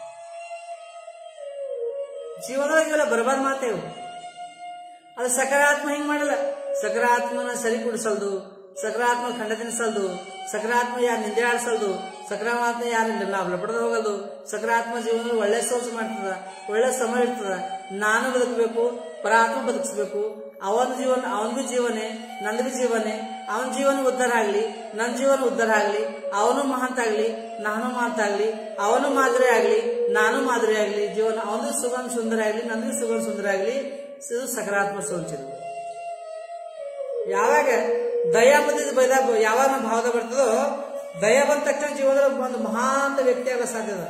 ಜೀವನದೊಳಗೆ ಇವೆಲ್ಲ ಬರಬಾರ್ದು ಮಾತೇವು ಅದು ಸಕಾರಾತ್ಮ ಹಿಂಗ್ ಮಾಡಲ್ಲ ಸಕಾರಾತ್ಮನ ಸರಿ ಕುಡಿಸಲ್ದು ಸಕಾರಾತ್ಮ ಖಂಡ ತಿನ್ಸಲ್ದು ಸಕಾರಾತ್ಮ ಯಾರು ನಿಂದೆ ಆಡ್ಸಲ್ದು ಸಕಾರಾತ್ಮ ಯಾರು ಲಾಭ ಪಡೆದು ಹೋಗಲ್ದು ಸಕಾರಾತ್ಮ ಜೀವನ ಒಳ್ಳೆ ಸೋಸು ಮಾಡ್ತದ ಒಳ್ಳೆ ಸಮಯ ಇರ್ತದ ನಾನು ಬದುಕಬೇಕು ಪರಾತ್ಮ ಬದುಕಿಸ್ಬೇಕು ಅವನ ಜೀವನ ಅವನಿಗೂ ಜೀವನೇ ನಂದು ಜೀವನೇ ಅವನ ಜೀವನ ಉದ್ಧಾರ ಆಗ್ಲಿ ನನ್ನ ಜೀವನ ಉದ್ಧಾರ ಆಗ್ಲಿ ಅವನು ಮಹಂತ ಆಗ್ಲಿ ನಾನು ಮಹಂತ ಆಗ್ಲಿ ಅವನು ಮಾದರಿ ಆಗ್ಲಿ ನಾನು ಮಾದರಿ ಆಗ್ಲಿ ಜೀವನ ಅವನು ಸುಗಂಧ ಸುಂದರ ಆಗ್ಲಿ ನಂದು ಸುಗಂಧ ಸುಂದರ ಆಗ್ಲಿ ಇದು ಸಕಾರಾತ್ಮಕ ಸೋಂಚಿದು ಯಾವಾಗ ದಯಾ ಬಂದಿದ್ದು ಬೈದ ಯಾವಾಗ ನಮ್ಮ ಭಾವದ ಬರ್ತದೋ ದಯ ಬಂದ ತಕ್ಷಣ ಜೀವನದಲ್ಲಿ ಒಂದು ಮಹಾಂತ ವ್ಯಕ್ತಿ ಆಗೋ ಸಾಧ್ಯದ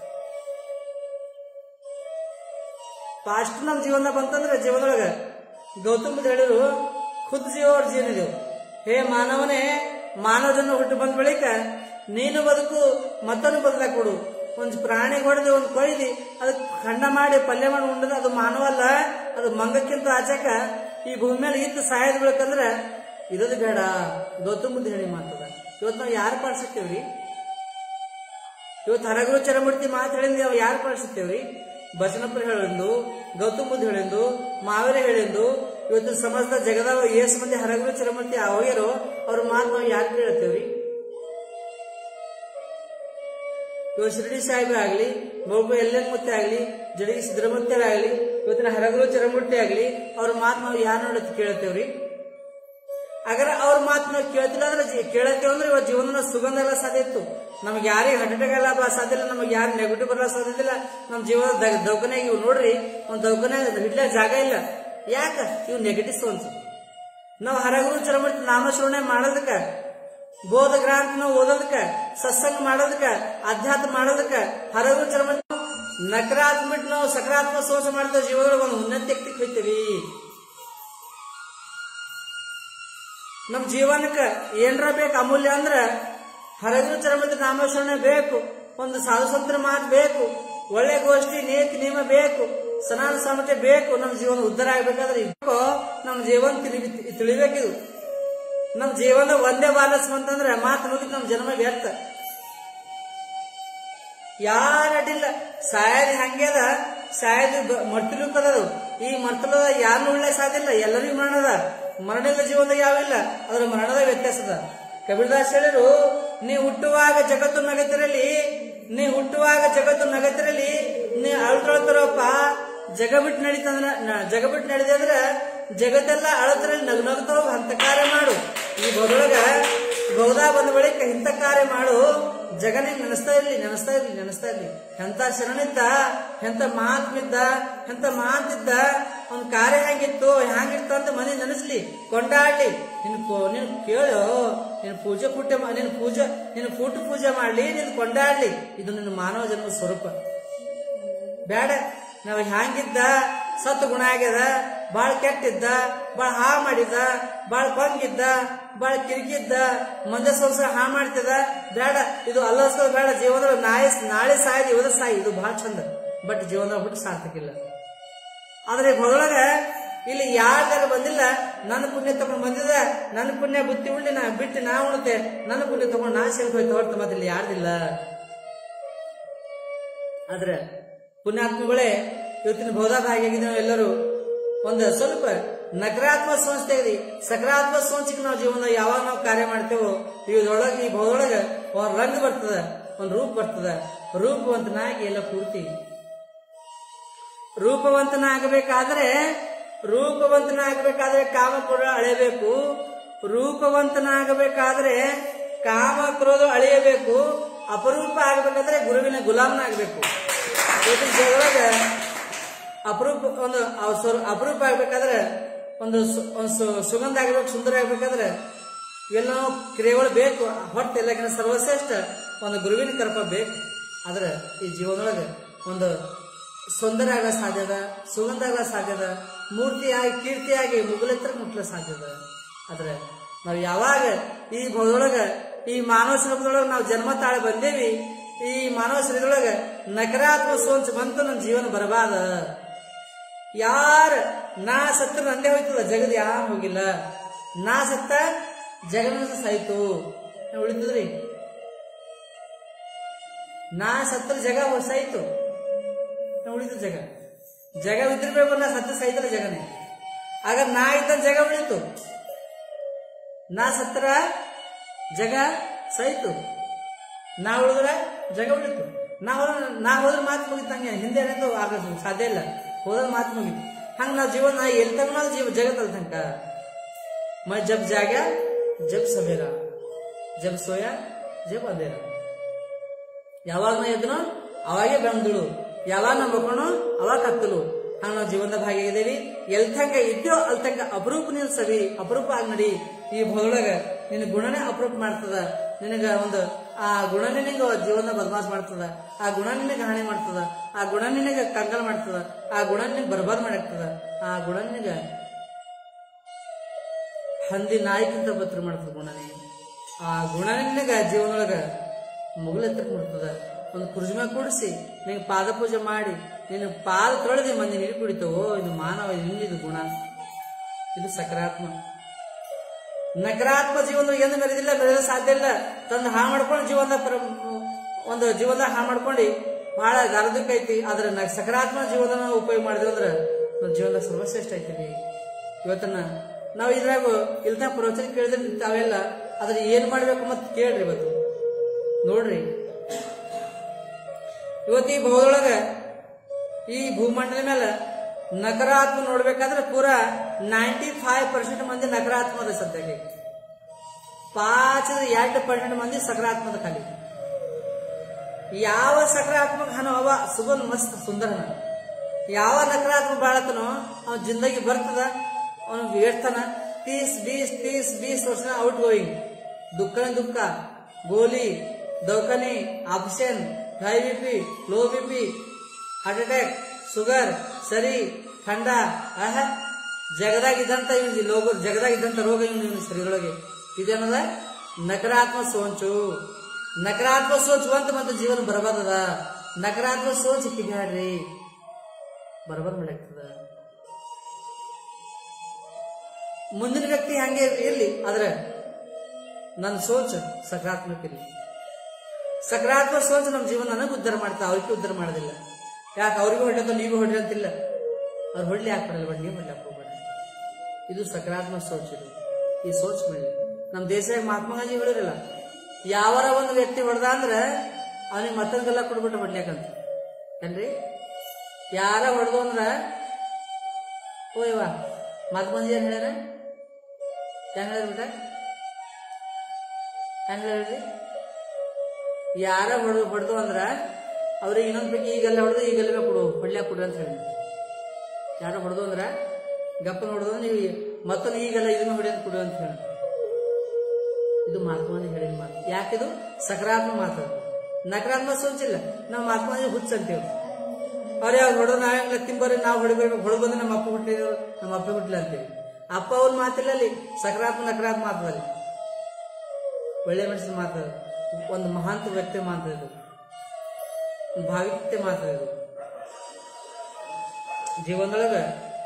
ಫಾಸ್ಟ್ ನಮ್ಮ ಜೀವನ ಬಂತಂದ್ರೆ ಜೀವನದೊಳಗ ಗೌತಮ್ ಬುದ್ಧ ಹೇಳಿರು ಖುದ್ ಜೀವ ಅವ್ರ ಜೀವನ ಇದೆವು ಹೇ ಮಾನವನೇ ಮಾನವ ಜನ್ಮ ಹುಟ್ಟು ಬಂದ ಬಳಿಕ ನೀನು ಬದುಕು ಮತ್ತೊಂದು ಬದಲಾಕೊಡು ಒಂದು ಪ್ರಾಣಿ ಹೊಡೆದು ಒಂದು ಕೊಯ್ದು ಅದಕ್ಕೆ ಖಂಡ ಮಾಡಿ ಪಲ್ಯ ಮಾಡಿ ಉಂಡದ ಅದು ಮಾನವ ಅಲ್ಲ ಅದು ಮಂಗಕ್ಕಿಂತ ಆಚಕ ಈ ಭೂಮಿ ಮೇಲೆ ಇತ್ತು ಸಾಯದ ಬೆಳಕಂದ್ರೆ ಇರೋದು ಬೇಡ ಗೌತಮ್ ಬುದ್ಧ ಹೇಳಿ ಮಾತದ ಇವತ್ತು ನಾವು ಯಾರು ಪಾಡ್ಸತ್ತೇವ್ರಿ ಇವತ್ತು ಹರಗುರು ಚರಮೂರ್ತಿ ಮಾತು ಹೇಳಿಂದ ನಾವು ಯಾರು ಪಾಡ್ಸತ್ತೇವ್ರಿ ಬಸನಪ್ಪರು ಹೇಳಿಂದು ಗೌತಮ್ ಬುದ್ಧ ಹೇಳಿಂದು ಮಾವೇರ ಹೇಳಿಂದು ಇವತ್ತು ಸಮಾಜದ ಜಗದ ಏಸ್ ಮಂದಿ ಹರಗುರು ಚರಮೂರ್ತಿ ಹೋಗ್ಯಾರೋ ಅವ್ರ ಮಾತು ನಾವು ಯಾರು ಕೇಳತ್ತೇವ್ರಿ ಇವಾಗ ಶಿರಡಿ ಸಾಹೇಬ ಆಗಲಿ ಮಗು ಎಲ್ಲನ್ ಮುತ್ತೆ ಆಗಲಿ ಜಡಗಿ ಸಿದ್ದರಮೂರ್ತಿಯರ ಆಗಲಿ ಇವತ್ತಿನ ಹರಗುರು ಚರಮೂರ್ತಿ ಆಗಲಿ ಅವ್ರ ಮಾತು ನಾವು ಯಾರು ನೋಡತ್ ಕೇಳತ್ತೇವ್ರಿ ಅಗರ ಅವ್ರ ಮಾತು ನಾವು ಕೇಳ್ತಿಲ್ಲ ಅಂದ್ರೆ ಜೀ- ಕೇಳತ್ತೇವೆ ಅಂದ್ರೆ ಇವತ್ತು ಜೀವನ ಸುಗಂಧ ಎಲ್ಲ ಸಾಧ್ಯ ಇತ್ತು ನಮ್ಗೆ ಯಾರಿಗೆ ಹಾರ್ಟ್ ಅಟ್ಯಾಕ್ ಎಲ್ಲ ಬ- ಸಾಧ್ಯ ಇಲ್ಲ ನಮಗೆ ಯಾರು ನೆಗೆಟಿವ್ ಬರಲ್ಲ ಸಾಧ್ಯ ಇಲ್ಲ ನಮ್ಮ ಜೀವನ ದೌಖಾನೆಗೆ ಇವು ನೋಡ್ರಿ ಒಂದು ದೌಖಾನೆ ಹಿಡ್ಲ ಜಾಗ ಇಲ್ಲ ಯಾಕ ಇವು ನೆಗೆಟಿವ್ ಸೋನ್ಸ್ ನಾವು ಹರಗುರು ಚರಮೂರ್ತಿ ನಾಮಶ್ರವಣೆ ಮಾಡೋದಕ್ಕ ಬೋಧ ಗ್ರಂಥ ನಾವು ಓದೋದಕ್ಕ ಸತ್ಸಂಗ ಮಾಡೋದಕ್ಕ ಅಧ್ಯಾತ್ಮ ಮಾಡೋದಕ್ಕ ಹರಗುರು ಚರಮೂರ್ತಿ ನಕಾರಾತ್ಮಕ ನಾವು ಸಕಾರಾತ್ಮಕ ಸೋಚ ಮಾಡಿದ ಜೀವನದೊಳಗೆ ಒಂದು ಉನ್ನತಿ ಎಕ್ತಿಕ್ ಹೋಯ್ತೀವಿ ನಮ್ ಜೀವನಕ್ಕೆ ಏನರ ಬೇಕು ಅಮೂಲ್ಯ ಅಂದ್ರ ಹರಗುರು ಚರಮಂತ್ರ ನಾಮಸ್ಮರಣೆ ಬೇಕು ಒಂದು ಸಾಧು ಸಂತರ ಮಾತು ಬೇಕು ಒಳ್ಳೆ ಗೋಷ್ಠಿ ನೀತಿ ನಿಯಮ ಬೇಕು ಸನಾನ ಸಮತೆ ಬೇಕು ನಮ್ಮ ಜೀವನ ಉದ್ಧಾರ ಆಗ್ಬೇಕಾದ್ರೆ ಇಬ್ಬರು ನಮ್ಮ ಜೀವನ ತಿಳಿ ತಿಳಿಬೇಕಿದು ನಮ್ಮ ಜೀವನ ಒಂದೇ ಬಾಲಸ್ ಅಂತಂದ್ರೆ ಮಾತು ಮುಗಿದು ನಮ್ಮ ಜನ್ಮ ವ್ಯರ್ಥ ಯಾರ ಅಡ್ಡಿಲ್ಲ ಸಾಯದ್ ಹಂಗ್ಯದ ಸಾಯದ್ ಮರ್ತಲುಕ್ಕದದು ಈ ಮರ್ತಲದ ಯಾರನ್ನೂ ಉಳ್ಳೆ ಸಾಧಿಲ್ಲ ಎಲ್ಲರಿಗೂ ಮರಣದ ಮರಣದ ಜೀವನದಾಗ ಯಾವಿಲ್ಲ ಅದರ ಮರಣದ ವ್ಯತ್ಯಾಸದ ಕಬೀರ್ದಾಸ್ ಹೇಳಿರು ನೀ ಹುಟ್ಟುವಾಗ ಜಗತ್ತು ನಗತಿರಲಿ ನೀ ಹುಟ್ಟುವಾಗ ಜಗತ್ತು ನಗತಿರಲಿ ನೀ ಅಳ್ಕೊಳ್ತಾರಪ್ಪ ಜಗ ಬಿಟ್ಟು ನಡೀತಂದ್ರ ನ- ಜಗ ಬಿಟ್ಟು ನಡೀತಂದ್ರ ಅಂದ್ರೆ ಜಗತ್ತೆಲ್ಲ ಅಳದ್ರಲ್ಲಿ ನಗು ನಗ್ತಾವ ಹಂತ ಕಾರ್ಯ ಮಾಡು ಈ ಬದೊಳಗ ಗೌದ ಬಂದ ಬಳಿಕ ಇಂಥ ಕಾರ್ಯ ಮಾಡು ಜಗನೇ ನೆನೆಸ್ತಾ ಇರ್ಲಿ ನೆನೆಸ್ತಾ ಇರ್ಲಿ ನೆನೆಸ್ತಾ ಇರ್ಲಿ ಎಂತ ಶರಣಿದ್ದ ಎಂತ ಮಹಾತ್ಮಿದ್ದ ಎಂತ ಮಹಾಂತಿದ್ದ ಅವ್ನ ಕಾರ್ಯ ಹೆಂಗಿತ್ತು ಹೆಂಗಿತ್ತು ಅಂತ ಮನೆ ನೆನೆಸ್ಲಿ ಕೊಂಡಾಡ್ಲಿ ನಿನ್ ಕೋ- ನೀನ್ ಕೇಳು ನಿನ್ ಪೂಜೆ ಪುಟ್ಟೆ ಮಾ- ನಿನ್ ಪೂಜೆ ನಿನ್ ಫುಟ್ ಪೂಜೆ ಮಾಡ್ಲಿ ನೀನ್ ಕೊಂಡಾಡ್ಲಿ ಇದು ನಿನ್ನ ಮಾನವ ಜನ್ಮ ಸ್ವರೂಪ ಬೇಡ ನಾವ್ ಹ್ಯಾಂಗಿದ್ದ ಸತ್ತು ಗುಣ ಆಗ್ಯದ ಬಾಳ್ ಕೆಟ್ಟಿದ್ದ ಬಾಳ್ ಹಾ ಮಾಡಿದ್ದ ಬಾಳ್ ಕೊಂಗಿದ್ದ ಬಾಳ್ ಕಿರಿಕಿದ್ದ ಮಂದ ಸಂಸಾರ ಹಾ ಮಾಡ್ತಿದ ಬೇಡ ಇದು ಅಲ್ಲೋಸ್ಕರ ಬೇಡ ಜೀವನದೊಳಗೆ ನಾಳೆ ನಾಳೆ ಸಾಯ್ದು ಇವತ್ತು ಸಾಯಿ ಇದು ಬಹಳ ಚಂದ ಬಟ್ ಜೀವನದಾಗ ಹುಟ್ಟು ಸಾರ್ಥಕಿಲ್ಲ ಆದ್ರೆ ಹೊರೊಳಗ ಇಲ್ಲಿ ಯಾರ್ದಾರ ಬಂದಿಲ್ಲ ನನ್ನ ಪುಣ್ಯ ತಗೊಂಡ್ ಬಂದಿದ ನನ್ನ ಪುಣ್ಯ ಬುತ್ತಿ ಉಳ್ಳಿ ನಾ ಬಿಟ್ಟು ನಾ ಉಣ್ತೆ ನನ್ನ ಪುಣ್ಯ ತಗೊಂಡು ನಾ ಸೇರ್ಕ ಹೋಯ್ತು ಹೊರತು ಮತ್ತೆ ಇಲ್ಲಿ ಯಾರ್ದಿಲ್ಲ ಆದ್ರೆ ಪುಣ್ಯಾತ್ಮಗಳೇ ಇವತ್ತಿನ ಬೋಧಾಗ ಆಗಿದ್ದೀವಿ ಎಲ್ಲರೂ ಒಂದು ಸ್ವಲ್ಪ ನಕಾರಾತ್ಮಕ ಸೋಂಚ್ ತೆಗೆದಿ ಸಕಾರಾತ್ಮಕ ಸೋಂಚಿಗೆ ನಾವು ಜೀವನ ಯಾವಾಗ ನಾವು ಕಾರ್ಯ ಮಾಡ್ತೇವೋ ಇದ್ರೊಳಗೆ ಈ ಬೋಧೊಳಗ ಒಂದ್ ರಂಗ್ ಬರ್ತದ ಒಂದ್ ರೂಪ ಬರ್ತದ ರೂಪವಂತನಾಗಿ ಎಲ್ಲ ಪೂರ್ತಿ ರೂಪವಂತನಾಗಬೇಕಾದ್ರೆ ರೂಪವಂತನಾಗಬೇಕಾದ್ರೆ ಕಾಮ ಕ್ರೋಧ ಅಳೆಯಬೇಕು ರೂಪವಂತನಾಗಬೇಕಾದ್ರೆ ಕಾಮ ಕ್ರೋಧ ಅಳೆಯಬೇಕು ಅಪರೂಪ ಆಗಬೇಕಾದ್ರೆ ಗುರುವಿನ ಗುಲಾಮನಾಗಬೇಕು ಇವತ್ತಿನ ಜಗದಾಗ ಅಪರೂಪ ಒಂದು ಅವ್ ಸ್ವರ್- ಅಪರೂಪ ಆಗ್ಬೇಕಾದ್ರೆ ಒಂದು ಸು- ಒಂದು ಸು- ಸುಗಂಧ ಆಗ್ಬೇಕು ಸುಂದರ ಆಗ್ಬೇಕಾದ್ರೆ ಇವೆಲ್ಲ ನಾವು ಕ್ರಿಯೆಗಳು ಬೇಕು ಹೊಟ್ಟೆ ಎಲ್ಲಕ್ಕಿಂತ ಸರ್ವಶ್ರೇಷ್ಠ ಒಂದು ಗುರುವಿನ ಕರ್ಪ ಬೇಕು ಆದ್ರೆ ಈ ಜೀವನದೊಳಗೆ ಒಂದು ಸುಂದರ ಆಗೋ ಸಾಧ್ಯದ ಸುಗಂಧ ಆಗೋ ಸಾಧ್ಯದ ಮೂರ್ತಿಯಾಗಿ ಕೀರ್ತಿಯಾಗಿ ಮುಗುಲೆತ್ರ ಮುಟ್ಲ ಸಾಧ್ಯದ ಆದ್ರೆ ನಾವು ಯಾವಾಗ ಈ ಭೂದೊಳಗ ಈ ಮಾನವ ಶರೀರದೊಳಗೆ ನಾವು ಜನ್ಮ ತಾಳಿ ಬಂದೇವಿ ಈ ಮಾನವ ಶರೀರದೊಳಗೆ ನಕಾರಾತ್ಮಕ ಸೋಂಚು ಬಂತು ನಮ್ಮ ಜೀವನ ಬರಬಾರ್ದ ಯಾರ ನಾ ಸತ್ರ ನಂದೇ ಹೋಯ್ತದ ಜಗದ್ ಯಾರು ಹೋಗಿಲ್ಲ ನಾ ಸತ್ತ ಜಗನ ಸಾಯ್ತು ಉಳಿತದ್ರಿ ನಾ ಸತ್ರ ಜಗ ಸಾಯ್ತು ಉಳಿತು ಜಗ ಜಗ ಇದ್ದಿರ್ಬೇಕು ನಾ ಸತ್ತ ಸಾಯ್ತಲ್ಲ ಜಗನೇ ಆಗ ನಾ ಇದ್ದ ಜಗ ಉಳಿತು ನಾ ಸತ್ರ ಜಗ ಸಾಯ್ತು ನಾ ಉಳಿದ್ರೆ ಜಗ ಉಳಿತು ನಾ ಹೋದ್ರೆ ನಾ ಹೋದ್ರೆ ಮಾತು ಮುಗಿತಂಗೆ ಹಿಂದೆ ಏನೇನು ಆಗೋದು ಸಾಧ್ಯ ಇಲ್ಲ ಹೋದ್ರೆ ಮಾತು ಮುಗಿತು ಹಂಗ ನಾವು ಜೀವನ ಎಲ್ಲಿ ತನಕ ನಾವು ಜೀವ ಜಗತ್ತಲ್ಲ ತನಕ मैं जब जागा जब सवेरा जब सोया जब अंधेरा ಯಾವಾಗ ನಾ ಎದ್ದನೋ ಅವಾಗೆ ಬೆಂದಳು ಯಾವಾಗ ನಾ ಮಕ್ಕಳು ಅವಾಗ ಕತ್ತಲು ಹಂಗ ನಾವು ಜೀವನದ ಭಾಗಿಯಾಗಿದ್ದೇವಿ ಎಲ್ ತನಕ ಇದ್ದೋ ಅಲ್ಲಿ ತನಕ ಅಪರೂಪ ನೀನು ಸವಿ ಅಪರೂಪ ಆಗಿ ನಡಿ ಈ ಭೂದೊಳಗ ನಿನ್ನ ಗುಣನೇ ಅಪರೂಪ ಮಾಡ್ತದ ನಿನಗ ಒಂದು ಆ ಗುಣ ನಿನಗ ಜೀವನ ಬದಮಾಸ್ ಮಾಡ್ತದ ಆ ಗುಣ ನಿನಗೆ ಹಾನಿ ಮಾಡ್ತದ ಆ ಗುಣ ನಿನಗೆ ಕಂಗಾಲ್ ಮಾಡ್ತದ ಆ ಗುಣ ನಿನಗೆ ಬರ್ಬಾದ್ ಮಾಡಾಕ್ತದ ಆ ಗುಣ ನಿನಗ ಹಂದಿ ನಾಯಿಗಿಂತ ಬತ್ರ ಮಾಡ್ತದ ಗುಣನೇ ಆ ಗುಣ ನಿನಗ ಜೀವನದೊಳಗ ಮುಗುಲೆತ್ತಕ್ಕೆ ಮುಡ್ತದ ಒಂದು ಕುರ್ಜಿಮ ಕೂಡಿಸಿ ನಿನಗೆ ಪಾದ ಪೂಜೆ ಮಾಡಿ ನಿನ್ನ ಪಾದ ತೊಳೆದಿ ಮಂದಿ ನೀರು ಕುಡಿತವೋ ಇದು ಮಾನವ ಹಿಂದಿದು ಗುಣ ಇದು ಸಕಾರಾತ್ಮ ನಕಾರಾತ್ಮ ಜೀವನ ಎಂದು ಮೆರೆದಿಲ್ಲ ಮೆರೆದ ಸಾಧ್ಯ ಇಲ್ಲ ತಂದು ಹಾ ಮಾಡ್ಕೊಂಡು ಜೀವನದ ಪರ ಒಂದು ಜೀವನದಾಗ ಹಾ ಮಾಡ್ಕೊಂಡು ಬಹಳ ಗಾರದಕ್ಕೆ ಐತಿ ಆದ್ರೆ ನ ಸಕಾರಾತ್ಮಕ ಜೀವನ ಉಪಯೋಗ ಮಾಡಿದ್ವಿ ಅಂದ್ರೆ ನಮ್ಮ ಜೀವನದಾಗ ಸರ್ವಶ್ರೇಷ್ಠ ಐತಿ ಇವತ್ತನ್ನ ನಾವು ಇದ್ರಾಗ ಇಲ್ದ ಪ್ರವಚನ ಕೇಳಿದ್ರೆ ತಾವೆಲ್ಲ ಅದ್ರ ಏನ್ ಮಾಡ್ಬೇಕು ಮತ್ತೆ ಕೇಳ್ರಿ ಇವತ್ತು ನೋಡ್ರಿ ಇವತ್ತು ಈ ಭೌದೊಳಗ ಈ ಭೂಮಂಡಲ ಮೇಲೆ ನಕಾರಾತ್ಮಕ ನೋಡ್ಬೇಕಾದ್ರೆ ಪೂರಾ ನೈಂಟಿ ಫೈವ್ ಪರ್ಸೆಂಟ್ ಮಂದಿ ನಕಾರಾತ್ಮಕ ಅದ ಸದ್ಯಕ್ಕೆ ಪಾಚ ಎರಡು ಪರ್ಸೆಂಟ್ ಮಂದಿ ಸಕಾರಾತ್ಮಕ ಖಾಲಿ ಯಾವ ಸಕಾರಾತ್ಮಕ ಹಣ ಅವ ಸುಗಂಧ ಮಸ್ತ್ ಸುಂದರ ಹಣ ಯಾವ ನಕಾರಾತ್ಮಕ ಬಾಳತನೋ ಅವ್ನ ಜಿಂದಗಿ ಬರ್ತದ ಅವನು ಹೇಳ್ತಾನ ತೀಸ್ ಬೀಸ್ ತೀಸ್ ಬೀಸ್ ವರ್ಷ ಔಟ್ ಗೋಯಿಂಗ್ ದುಃಖನೇ ದುಃಖ ಗೋಲಿ ದವಾಖಾನೆ option high B P low B P heart attack sugar ಸರಿ ಖಂಡ ಆಹ ಜಗದಾಗಿದ್ದಂತ ಇವ್ ಲೋಗ ಜಗದಾಗಿದ್ದಂತ ರೋಗ ಇವನು ಶರೀರೊಳಗೆ ಇದೇನದ ನಕಾರಾತ್ಮಕ ಸೋಂಚು ನಕಾರಾತ್ಮಕ ಸೋಚು ಅಂತ ಮತ್ತೆ ಜೀವನ ಬರಬಾರದ ನಕಾರಾತ್ಮಕ ಸೋಚ್ ಕಿಗಾಡ್ರಿ ಬರಬಾರ್ದು ಮಾಡಾಗ್ತದ ಮುಂದಿನ ವ್ಯಕ್ತಿ ಹಂಗೆ ಇರ್ಲಿ ಆದ್ರೆ ನನ್ನ ಸೋಚ್ ಸಕಾರಾತ್ಮಕ ಇರಲಿ ಸಕಾರಾತ್ಮಕ ಸೋಚ್ ನಮ್ಮ ಜೀವನ ನನಗೆ ಉದ್ಧಾರ ಮಾಡ್ತಾ ಅವ್ರಿಗೆ ಉದ್ಧಾರ ಮಾಡೋದಿಲ್ಲ ಯಾಕೆ ಅವ್ರಿಗೂ ಹೊಡ್ಲತ್ತ ನೀವು ಹೊಡ್ರಿ ಅಂತಿಲ್ಲ ಅವ್ರು ಹೊಡ್ಲಿ ಯಾಕೆ ಬಿಡಲ್ಲ ಬಟ್ ನೀವು ಹೊಡ್ಲಕ್ಕೆ ಹೋಗ್ಬೇಡ ಇದು ಸಕಾರಾತ್ಮಕ ಸೋಚ್ ಇದು ಈ ಸೋಚ್ ಬಿಡಲಿ ನಮ್ಮ ದೇಶದಾಗ ಮಹಾತ್ಮ ಗಾಂಧಿ ಹೇಳಿರಲ್ಲ ಯಾವರ ಒಂದು ವ್ಯಕ್ತಿ ಹೊಡೆದ ಅಂದ್ರೆ ಅವನಿಗೆ ಮತ್ತೊಂದೆಲ್ಲ ಕೊಡ್ಬಿಟ್ಟು ಹೊಡ್ಲಿಕ್ಕಂತ ಏನ್ರಿ ಯಾರ ಹೊಡೆದು ಅಂದ್ರ ಓ ಇವ ಮಹಾತ್ಮ ಗಾಂಧಿ ಏನ್ ಹೇಳ್ಯಾರ ಹೆಂಗ್ ಹೇಳ್ರಿ ಬಿಟ್ಟ ಹೆಂಗ್ ಹೇಳ್ರಿ ಯಾರ ಹೊಡೆದು ಹೊಡೆದು ಅಂದ್ರ ಅವ್ರಿಗೆ ಇನ್ನೊಂದ್ ಬೇಕು ಈಗೆಲ್ಲ ಹೊಡೆದು ಈಗೆಲ್ಲ ಕೊಡು ಹೊಡ್ಲ್ಯಾಕ ಕೊಡ್ರಿ ಅಂತ ಹೇಳಿ ಯಾರ ಹೊಡೆದು ಅಂದ್ರ ಗಪ್ಪ ಹೊಡೆದು ನೀವು ಮತ್ತೊಂದು ಈಗೆಲ್ಲ ಇದನ್ನ ಹೊಡಿ ಅಂತ ಕೊಡು ಅಂತ ಹೇಳಿ ಇದು ಮಹಾತ್ಮನೇ ಹೇಳಿದ ಮಾತು ಯಾಕಿದು ಸಕಾರಾತ್ಮಕ ಮಾತು ನಕಾರಾತ್ಮಕ ಸೋಚಿಲ್ಲ ನಾವು ಮಹಾತ್ಮನೇ ಹುಚ್ಚ ಅಂತೇವೆ ಅವ್ರೇ ಅವ್ರು ಹೊಡೆದು ನಾವೆಲ್ಲ ತಿಂಬರಿ ನಾವು ಹೊಡಿಬೇಕು ಹೊಡೆದು ಬಂದ್ರೆ ನಮ್ಮ ಅಪ್ಪ ಹುಟ್ಟಿದ್ರು ನಮ್ಮ ಅಪ್ಪ ಹುಟ್ಟಿಲ್ಲ ಅಂತೇಳಿ ಅಪ್ಪ ಅವ್ರ ಮಾತಿಲ್ಲ ಅಲ್ಲಿ ಸಕಾರಾತ್ಮಕ ನಕಾರಾತ್ಮಕ ಮಾತದಲ್ಲಿ ಒಳ್ಳೆ ಮನುಷ್ಯನ ಮಾತು ಒಂದು ಮಹಾಂತ ವ್ಯಕ್ತಿ ಮಾತು ಇದು ಒಂದು ಭಾವಿಕತೆ ಮಾತು ಇದು ಜೀವನದೊಳಗ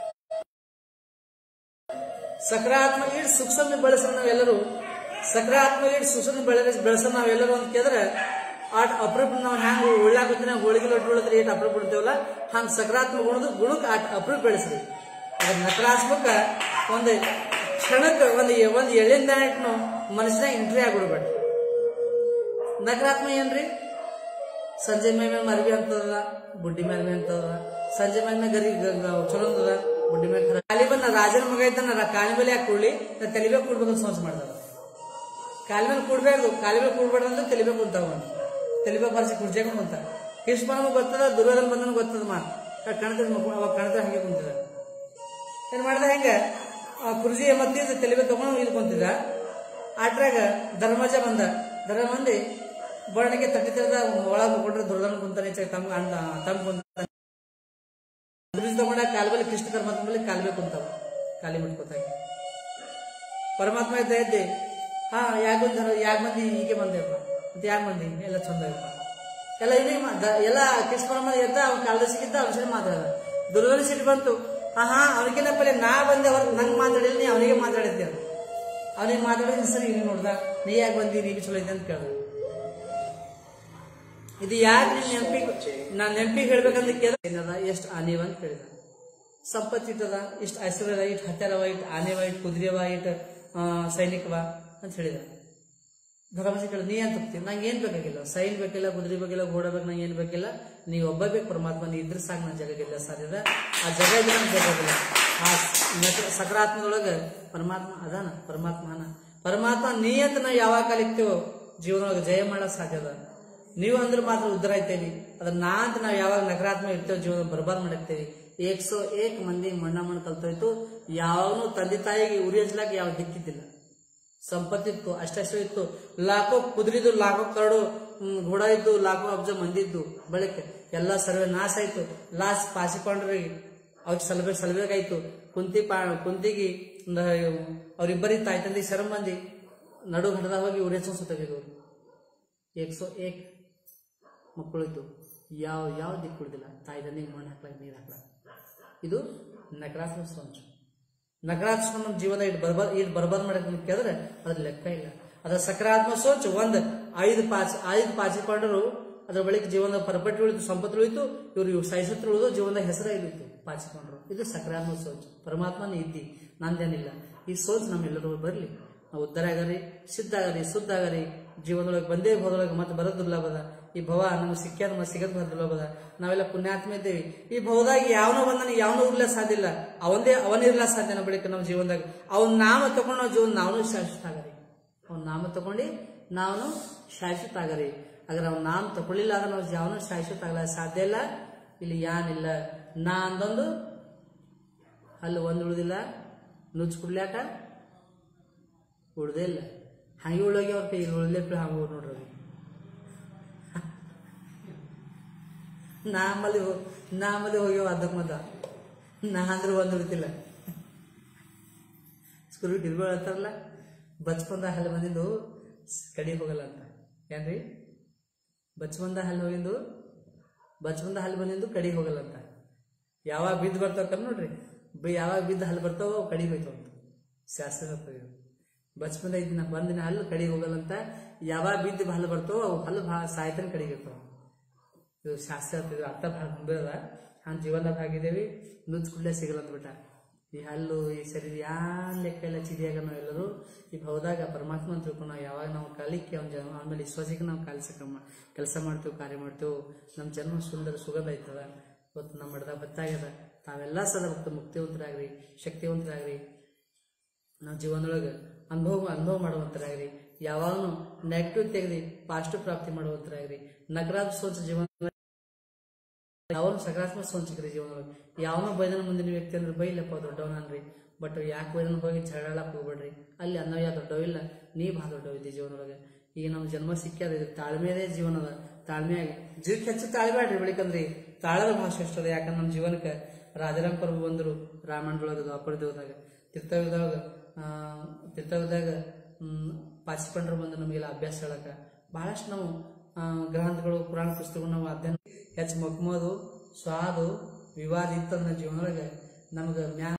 ಸಕಾರಾತ್ಮಕ ಇಟ್ಟು ಸೂಕ್ಷ್ಮ ಬೆಳೆಸೋಣ ನಾವೆಲ್ಲರೂ ಸಕಾರಾತ್ಮಕ ಇಟ್ಟು ಸೂಕ್ಷ್ಮ ಬೆಳೆ ಬೆಳೆಸೋಣ ನಾವೆಲ್ಲರೂ ಅಂತ ಕೇಳಿದ್ರೆ ಆಟ್ ಅಪರೂಪ ನಾವು ಹ್ಯಾಂಗ ಉಳ್ಳಾಕತ್ತಿ ಹೋಳಿಗೆ ಲೊಟ್ಟು ಉಳಿದ್ರೆ ಏಟ್ ಅಪರೂಪ ಬಿಡ್ತೇವಲ್ಲ ಹಂಗ ಸಕಾರಾತ್ಮಕ ಗುಣದ ಗುಣಕ್ಕೆ ಆಟ್ ಅಪರೂಪ ಬೆಳೆಸ್ರಿ ಅದ್ರ ನಕಾರಾತ್ಮಕ ಒಂದು ಕ್ಷಣಕ್ಕೆ ಒಂದು ಒಂದು ಎಳಿಂದ ಇಟ್ನು ಮನಸ್ಸಿನಾಗ ಎಂಟ್ರಿ ಆಗ್ಬಿಡ್ಬೇಡ ನಕಾರಾತ್ಮಕ ಏನ್ರಿ ಸಂಜೆ ಮೇಲೆ ಮರವಿ ಅಂತದ ಬುಡ್ಡಿ ಮೇಲೆ ಮೇಲೆ ಅಂತದ ಸಂಜೆ ಮೇಲೆ ಗರಿ ಗ- ಗ- ಚಲೋ ಅಂತದ ಬುಡ್ಡಿ ಮೇಲೆ ಖರಾಬ್. ಕಾಲಿ ಬಂದ ರಾಜನ ಮಗ ಇದ್ದಾನ ಕಾಲಿ ಮೇಲೆ ಯಾಕೆ ಕೂಡ್ಲಿ ನಾ ತಲೆಬೇಕು ಕೂಡ್ಬೇಕು ಅಂತ ಸೋಚ್ ಮಾಡ್ದ ಕಾಲಿ ಮೇಲೆ ಕೂಡ್ಬೇಕು ಕಾಲಿ ಮೇಲೆ ಕೂಡ್ಬೇಡ ಅಂದ್ರೆ ತಲೆಬೇಕು ಕುಂತಾವ ತಲೆಬೇಕು ಬರ್ಸಿ ಕುರ್ಜಾಗ ಕುಂತ ಕೃಷ್ಣ ನಮಗೆ ಗೊತ್ತದ ದುರ್ಯೋಧನ ಬಂದನ ಗೊತ್ತದ ಮಾತು ಕಣದ ಅವಾಗ ಕಣದ ಹಂಗೆ ಕುಂತಿದ ಏನ್ ಮಾಡ್ದ ಹೆಂಗ ಆ ಕುರ್ಜಿ ಮತ್ತೆ ತಲೆಬೇಕು ತಗೊಂಡು ಇಲ್ಲಿ ಕುಂತಿದ ಆಟ್ರಾಗ ಧರ್ಮಜ ಬಂದ ಧರ್ಮ ಮಂದಿ ಬಣ್ಣಕ್ಕೆ ತಟ್ಟಿ ತೆರೆದ ಒಳಗ ಮುಕೊಂಡ್ರೆ ದುರ್ಗನ ಕುಂತಾನೆ ಈಚೆ ತಮ್ಮ ಅಣ್ಣ ತಮ್ಮ ಕುಂತಾನೆ ಕುರ್ಜಿ ತಗೊಂಡ ಕಾಲ್ಬಲ್ಲಿ ಕೃಷ್ಣ ಪರಮಾತ್ಮ ಮೇಲೆ ಕಾಲ್ಬೇ ಕುಂತಾವ ಕಾಲಿ ಮುಟ್ಕೋತಾಗ ಪರಮಾತ್ಮ ಇದ್ದ ಇದ್ದೆ ಹಾ ಯಾಕ ಬಂದ ಯಾಕ ಮಂದಿ ಹೀಗೆ ಬಂದೇಪ್ಪ ಮತ್ತೆ ಯಾಕ ಮಂದಿ ಎಲ್ಲ ಚಂದ ಐತಪ್ಪ ಎಲ್ಲ ಇವನಿಗೆ ಮಾ- ದ- ಎಲ್ಲ ಕೃಷ್ಣ ಪರಮಾತ್ಮ ಎದ್ದ ಅವ್ನ ಕಾಲದ ಸಿಕ್ಕಿದ್ದ ಅವನ ಸರಿ ಮಾತಾಡ ದುರ್ಗನ ಸಿಟ್ಟು ಬಂತು ಆಹಾ ಅವನಿಗಿನ ಪಲ್ಲೆ ನಾ ಬಂದೆ ಅವ್ರ ನಂಗೆ ಮಾತಾಡಿಲ್ಲ ನೀ ಅವನಿಗೆ ಮಾತಾಡಿದ್ದೆ ಅವನಿಗೆ ಮಾತಾಡಿದ ಸರಿ ನೀನು ನೋಡ್ದ ನೀ ಯಾಕೆ ಬಂದಿ ನೀ ಚಲೋ ಇದ್ದೆ ಅಂತ ಕೇಳ್ದ ಇದು ಯಾಕೆ ನೀನ್ ನೆನಪಿಗೆ ನಾನ್ ನೆನಪಿಗೆ ಹೇಳ್ಬೇಕಂತ ಕೇಳ ಏನದ ಎಷ್ಟು ಆನೆವ ಅಂತ ಕೇಳಿದ ಸಂಪತ್ತಿ ಇಟ್ಟದ ಇಷ್ಟು ಐಶ್ವರ್ಯದ ಇಟ್ಟು ಹತ್ಯಾರವ ಇಟ್ಟು ಆನೆವ ಇಟ್ಟು ಕುದುರೆವ ಇಟ್ಟು ಸೈನಿಕವ ಅಂತ ಹೇಳಿದ ಧರ್ಮಜ ಕೇಳಿದ ನೀ ಏನ್ ತಪ್ತಿ ನಂಗೆ ಏನ್ ಬೇಕಾಗಿಲ್ಲ ಸೈನ್ ಬೇಕಿಲ್ಲ ಕುದುರೆ ಬೇಕಿಲ್ಲ ಘೋಡ ಬೇಕು ನಂಗೆ ಏನ್ ಬೇಕಿಲ್ಲ ನೀವು ಒಬ್ಬ ಬೇಕು ಪರಮಾತ್ಮ ನೀ ಇದ್ರ ಸಾಕು ನನ್ನ ಜಗಗಿಲ್ಲ ಸಾಧ್ಯದ ಆ ಜಗ ಇದ್ರೆ ನಂಗೆ ಬೇಕಾಗಿಲ್ಲ ಆ ನಕ- ಸಕಾರಾತ್ಮದೊಳಗ ಪರಮಾತ್ಮ ಅದಾನ ಪರಮಾತ್ಮ ಅನ ಪರಮಾತ್ಮ ನೀ ಅಂತ ನಾವು ಯಾವಾಗ ಕಲಿತೀವೋ ಜೀವನದೊಳಗೆ ಜಯ ಮಾಡಕ್ ಸಾಧ್ಯ ಅದ ನೀವು ಅಂದ್ರೆ ಮಾತ್ರ ಉದ್ಧಾರ ಆಯ್ತೇವಿ ಅದ್ರ ನಾ ಅಂತ ನಾವು ಯಾವಾಗ ನಕಾರಾತ್ಮಕ ಇರ್ತೇವೆ ಜೀವನ ಬರ್ಬಾದ್ ಮಾಡಿರ್ತೇವಿ ಏಕ್ ಸೋ ಏಕ್ ಮಂದಿ ಮಣ್ಣ ಮಣ್ಣು ಕಲ್ತೋಯ್ತು ಯಾವನು ತಂದೆ ತಾಯಿಗೆ ಉರಿ ಹಚ್ಲಾಕ ಯಾವ ದಿಕ್ಕಿದ್ದಿಲ್ಲ ಸಂಪತ್ತಿತ್ತು ಅಷ್ಟಷ್ಟು ಇತ್ತು ಲಾಖೋ ಕುದುರಿದು ಲಾಖೋ ಕರಡು ಹ್ಮ್, ಘೋಡ ಇದ್ದು ಲಾಖೋ ಅಬ್ಜ ಮಂದಿದ್ದು ಬಳಿಕ ಎಲ್ಲ ಸರ್ವೆ ನಾಶ ಆಯ್ತು ಲಾಸ್ಟ್ ಪಾಸಿಕೊಂಡ್ರಿಗೆ ಅವ್ರಿಗೆ ಸಲಬೇಕು ಸಲಬೇಕಾಯ್ತು ಕುಂತಿ ಪಾ ಕುಂತಿಗೆ ಅವ್ರಿಬ್ಬರಿಗೆ ತಾಯಿ ತಂದೆ ಶರಂ ಮಂದಿ ನಡು ಘಟದಾಗ ಹೋಗಿ ಉರಿ ಹಚ್ಚೋ ಸುತ್ತಬೇಕು ಏಕ್ ಸೋ ಏಕ್ ಮಕ್ಕಳು ಇದ್ದು ಯಾವ ಯಾವ ದಿಕ್ಕು ಉಳಿದಿಲ್ಲ ತಾಯಿ ತಂದೆಗೆ ಮಣ್ಣು ಹಾಕ್ಲಾಕ ನೀರು ಹಾಕ್ಲಾಕ ಇದು ನಕಾರಾತ್ಮಕ ಸೋಂಚು ನಕಾರಾತ್ಮಕ ನಮ್ಮ ಜೀವನ ಇಟ್ಟು ಬರ್ಬಾರ್ ಇಟ್ಟು ಬರ್ಬಾದ್ ಮಾಡಕ್ಕೆ ಕೇಳಿದ್ರೆ ಅದ್ರ ಲೆಕ್ಕ ಇಲ್ಲ ಅದ್ರ ಸಕಾರಾತ್ಮಕ ಸೋಚು ಒಂದ್ ಐದು ಪಾಚ್ ಐದು ಪಾಚಿಕೊಂಡರು ಅದ್ರ ಬಳಿಕ ಜೀವನದ ಪರಪಟ್ಟಿ ಉಳಿತು ಸಂಪತ್ತು ಉಳಿತು ಇವ್ರು ಇವ್ರು ಸಹಿಸತ್ರ ಉಳಿದು ಜೀವನದ ಹೆಸರೇ ಇಳಿತು ಪಾಚಿಕೊಂಡ್ರು ಇದು ಸಕಾರಾತ್ಮಕ ಸೋಚು ಪರಮಾತ್ಮನ ಇದ್ದಿ ನಂದೇನಿಲ್ಲ ಈ ಸೋಚ್ ನಮ್ಮೆಲ್ಲರೂ ಬರಲಿ ನಾವು ಉದ್ಧಾರ ಆಗರಿ ಸಿದ್ಧ ಆಗರಿ ಶುದ್ಧ ಆಗರಿ ಜೀವನದೊಳಗೆ ಬಂದೇ ಹೋದೊಳಗೆ ಮತ್ತೆ ಬರೋದು ದುರ್ಲಭದ ಈ ಭವ ನಮ್ಗೆ ಸಿಕ್ಕ್ಯಾದ ಮತ್ತೆ ಸಿಗದ್ ಬರೋದು ದುರ್ಲಭದ ನಾವೆಲ್ಲ ಪುಣ್ಯಾತ್ಮ ಇದ್ದೇವೆ ಈ ಭವದಾಗ ಯಾವನೋ ಬಂದನ ಯಾವನೋ ಉರ್ಲ ಸಾಧ್ಯ ಇಲ್ಲ ಅವಂದೇ ಅವನಿರ್ಲ ಸಾಧ್ಯ ನಮ್ಮ ಬಳಿಕ ನಮ್ಮ ಜೀವನದಾಗ ಅವನ ನಾಮ ತಗೊಂಡು ನಾವು ಜೀವನ ನಾವು ಶಾಶ್ವತ ಆಗರಿ ಅವನ ನಾಮ ತಗೊಂಡು ನಾವು ಶಾಶ್ವತ ಆಗರಿ ಅದ್ರ ಅವ್ನ ನಾಮ ತಗೊಳ್ಳಿಲ್ಲ ಅಂದ್ರೆ ನಾವು ಯಾವನೂ ಶಾಶ್ವತ ಆಗಲ್ಲ ಸಾಧ್ಯ ಇಲ್ಲ ಇಲ್ಲಿ ಯಾನಿಲ್ಲ ನಾ ಅಂದೊಂದು ಅಲ್ಲಿ ಒಂದು ಉಳಿದಿಲ್ಲ ನುಚ್ಚು ಕುಡ್ಲಾಟ ಉಳ್ದೇ ಇಲ್ಲ ಹಂಗೆ ಉಳೋಗಿ ಅವ್ರ ಕೈ ಉಳ್ದೇ ಹಂಗ ನೋಡ್ರಿ ಅದು. ನಾಮಲ್ಲಿ ಹೋ- ನಾಮಲ್ಲಿ ಹೋಗ್ಯವ ಅದಕ್ಕೆ ಮತ ನಾ ಅಂದ್ರೆ ಒಂದು ಉಳಿತಿಲ್ಲ ಸ್ಕೂಲ್ ಡಿಲ್ಗಳು ಹೇಳ್ತಾರಲ್ಲ ಬಚ್ಕೊಂಡ ಹಲ್ಲು ಬಂದಿದ್ದು ಕಡಿ ಹೋಗಲ್ಲ ಅಂತ ಏನ್ರಿ ಬಚ್ಕೊಂಡ ಹಲ್ಲು ಹೋಗಿದ್ದು ಬಚ್ಕೊಂಡ ಹಲ್ಲು ಬಂದಿದ್ದು ಕಡಿ ಹೋಗಲ್ಲ ಅಂತ ಯಾವಾಗ ಬಿದ್ದು ಬರ್ತಾವ ನೋಡ್ರಿ ಬಿ- ಯಾವಾಗ ಬಿದ್ದು ಹಲ್ಲು ಬರ್ತಾವೋ ಅವು ಕಡಿ ಹೋಯ್ತಾವ ಅಂತ ಶಾಸ್ತ್ರ ಹೇಳ್ತದೆ ಇದು. ಬಚ್ಕೊಂಡ ಇದ್ನ ಬಂದಿನ ಹಲ್ಲು ಕಡಿ ಹೋಗಲ್ಲ ಅಂತ ಯಾವಾಗ ಬಿದ್ದು ಹಲ್ಲು ಬರ್ತಾವೋ ಅವು ಹಲ್ಲು ಭಾಳ ಸಾಯ್ತಾನೆ ಕಡಿಗೆ ಇರ್ತಾವ ಇದು ಶಾಸ್ತ್ರ ಹೇಳ್ತಿದ್ರು ಅರ್ಥ ಭಾಳ ಗಂಭೀರದ ಹಂಗೆ ಜೀವನದಾಗ ಆಗಿದ್ದೇವೆ ನುಚ್ಚು ಕುಡ್ಲೆ ಸಿಗಲ್ಲ ಅಂದ್ಬಿಟ್ಟ ಈ ಹಲ್ಲು ಈ ಶರೀರ ಯಾನ್ ಲೆಕ್ಕ ಎಲ್ಲ ಚಿದಿಯಾಗ ನಾವು ಎಲ್ಲರೂ ಈ ಭವದಾಗ ಪರಮಾತ್ಮ ಅಂತ ತಿಳ್ಕೊಂಡು ನಾವು ಯಾವಾಗ ನಾವು ಕಲಿಕೆ ಅವ್ನ ಜನ್ಮ ಆಮೇಲೆ ವಿಶ್ವಾಸಕ್ಕೆ ನಾವು ಕಾಲಿಸಕ ಕೆಲಸ ಮಾಡ್ತೇವೆ ಕಾರ್ಯ ಮಾಡ್ತೇವೆ ನಮ್ಮ ಜನ್ಮ ಸುಂದರ ಸುಗದ ಆಯ್ತದ ಇವತ್ತು ನಮ್ಮ ಮಡ್ದಾಗ ಬತ್ತಾಗ್ಯದ ತಾವೆಲ್ಲ ಸದಾ ಭಕ್ತ ಮುಕ್ತಿವಂತರಾಗ್ರಿ ಶಕ್ತಿವಂತರಾಗ್ರಿ ನಾವು ಜೀವನದೊಳಗೆ ಅನುಭವ ಅನುಭವ ಮಾಡುವಂತರಾಗ್ರಿ ಯಾವಾಗಲೂ ನೆಗೆಟಿವ್ ತೆಗೆದು ಪಾಸಿಟಿವ್ ಪ್ರಾಪ್ತಿ ಮಾಡುವಂತರಾಗ್ರಿ ನಕಾರಾತ್ಮಕ ಸೋಚ ಜೀವನ ಯಾವನು ಸಕಾರಾತ್ಮಕ ಸೋಂಚಿಕ್ರಿ ಜೀವನದೊಳಗೆ ಯಾವನೋ ಬೈದನ ಮುಂದಿನ ವ್ಯಕ್ತಿ ಅಂದ್ರೆ ಬೈಲಪ್ಪ ದೊಡ್ಡವನನ್ರಿ ಬಟ್ ಯಾಕೆ ಬೈದನ ಹೋಗಿ ಜಗಳಾಡಕ್ ಹೋಗ್ಬೇಡ್ರಿ ಅಲ್ಲಿ ಅನ್ನೋ ಯಾ ದೊಡ್ಡವಿಲ್ಲ ನೀ ಭಾಳ ದೊಡ್ಡವಿದ್ದಿ ಜೀವನದೊಳಗೆ ಈಗ ನಮ್ಮ ಜನ್ಮ ಸಿಕ್ಕ್ಯದ ಇದು ತಾಳ್ಮೆದೇ ಜೀವನದ ತಾಳ್ಮೆಯಾಗಿ ಜೀವಕ್ಕೆ ಹೆಚ್ಚು ತಾಳ್ಬೇಡ್ರಿ ಬೆಳಿಕಂದ್ರಿ ತಾಳದ ಭಾಷೆ ಎಷ್ಟದ ಯಾಕಂದ್ರೆ ನಮ್ಮ ಜೀವನಕ್ಕೆ ರಾಜಾರಾಮ್ ಪ್ರಭು ಬಂದರು ರಾಮಾಯಣದೊಳಗೆ ದ್ವಾಪರದೇವದಾಗ ತೀರ್ಥಯುಗದಾಗ ತೀರ್ಥಯುಗದಾಗ ಪಾಚಿಪಂಡ್ರು ಬಂದು ನಮಗೆಲ್ಲ ಅಭ್ಯಾಸ ಹೇಳಕ ಬಹಳಷ್ಟು ನಾವು ಆ, ಗ್ರಂಥಗಳು ಪುರಾಣ ಪುಸ್ತಕಗಳು ನಾವು ಅಧ್ಯಯನ ಹೆಚ್ಚು ಮಕ್ಮೋದು ಸ್ವಾದು ವಿವಾದ ಇತ್ತಂದ್ರೆ ಜೀವನದೊಳಗೆ ನಮ್ಗೆ ಮ್ಯಾ